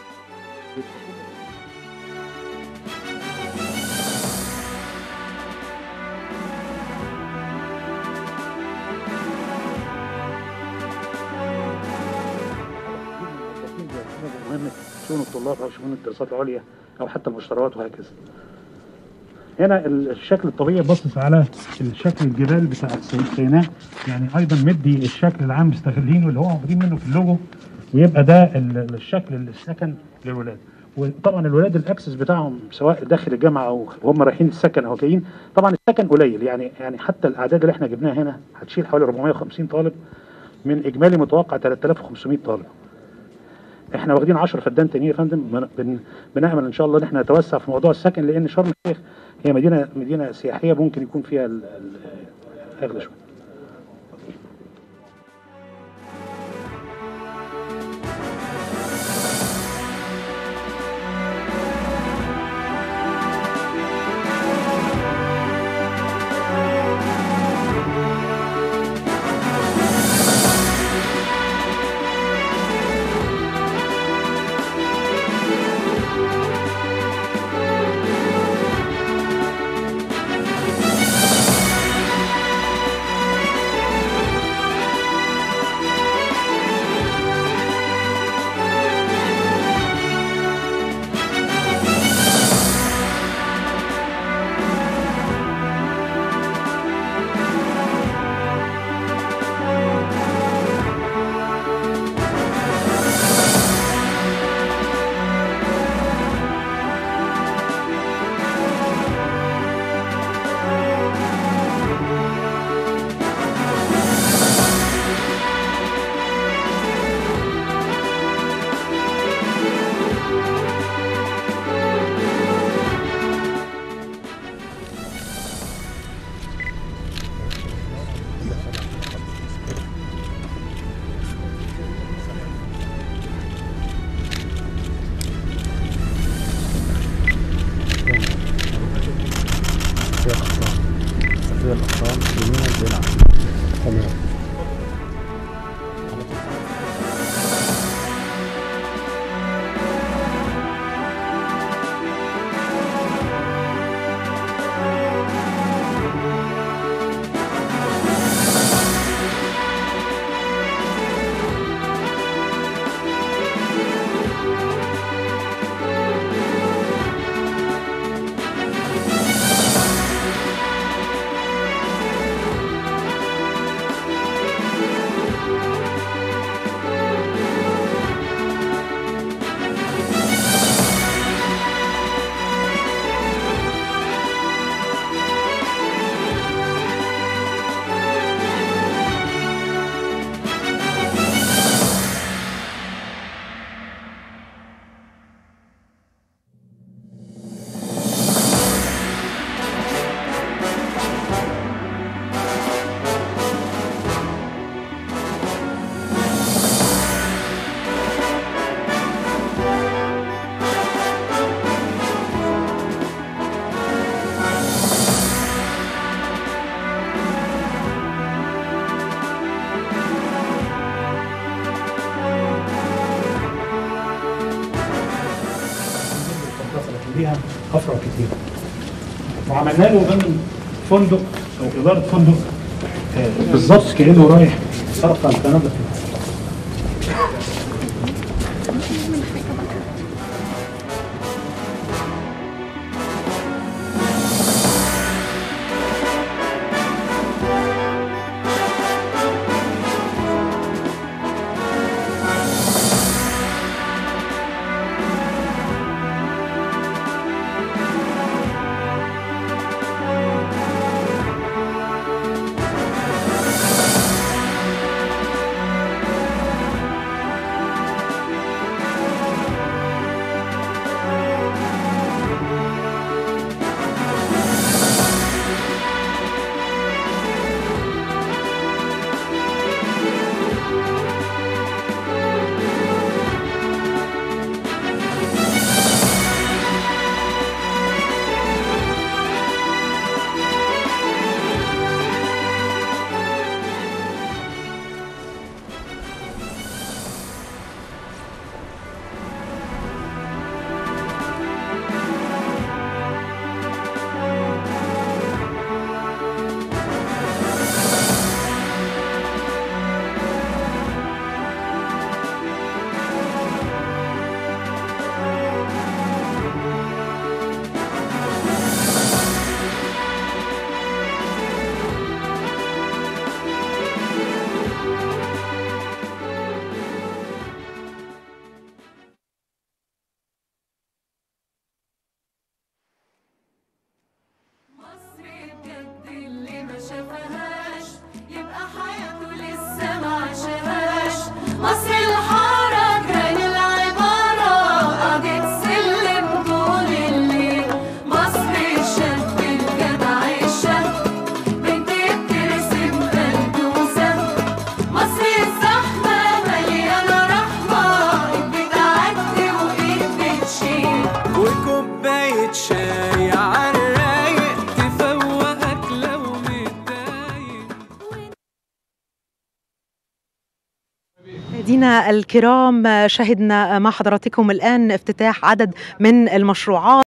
مهمة شؤون الطلاب او شؤون الدراسات العليا او حتى المشتريات وهكذا. هنا الشكل الطبيعي باصص على الشكل الجبال بتاع سيناء يعني ايضا مدي الشكل العام مستغلينه اللي هو واخدين منه في اللوجو ويبقى ده ال- الشكل السكن للولاد وطبعا الولاد الاكسس بتاعهم سواء داخل الجامعه او هم رايحين السكن او جايين طبعا السكن قليل يعني يعني حتى الاعداد اللي احنا جبناها هنا هتشيل حوالي 450 طالب من اجمالي متوقع 3500 طالب احنا واخدين 10 فدان تانيين يا فندم بن- بن- بنامل ان شاء الله ان احنا نتوسع في موضوع السكن لان شرم الشيخ هي مدينه مدينه سياحيه ممكن يكون فيها ال- ال- اغلى شويه فيها افرع كتير وعملنا له من فندق او اداره فندق آه، بالظبط كانه رايح ارقى الفنادق اللي ما شافهاش يبقى حياته لسه ما عاشهاش مصر الحارة جران العبارة قضية سلم طول الليل مصر الشاب الجدع الشاب بنت بترسم قلب وسم مصر الزحمة مليانة رحمة ايد بتعدي وايد بتشيل وكوباية شاي عالرايق تفوقك لو متضايق مشاهدينا الكرام شهدنا مع حضراتكم الآن افتتاح عدد من المشروعات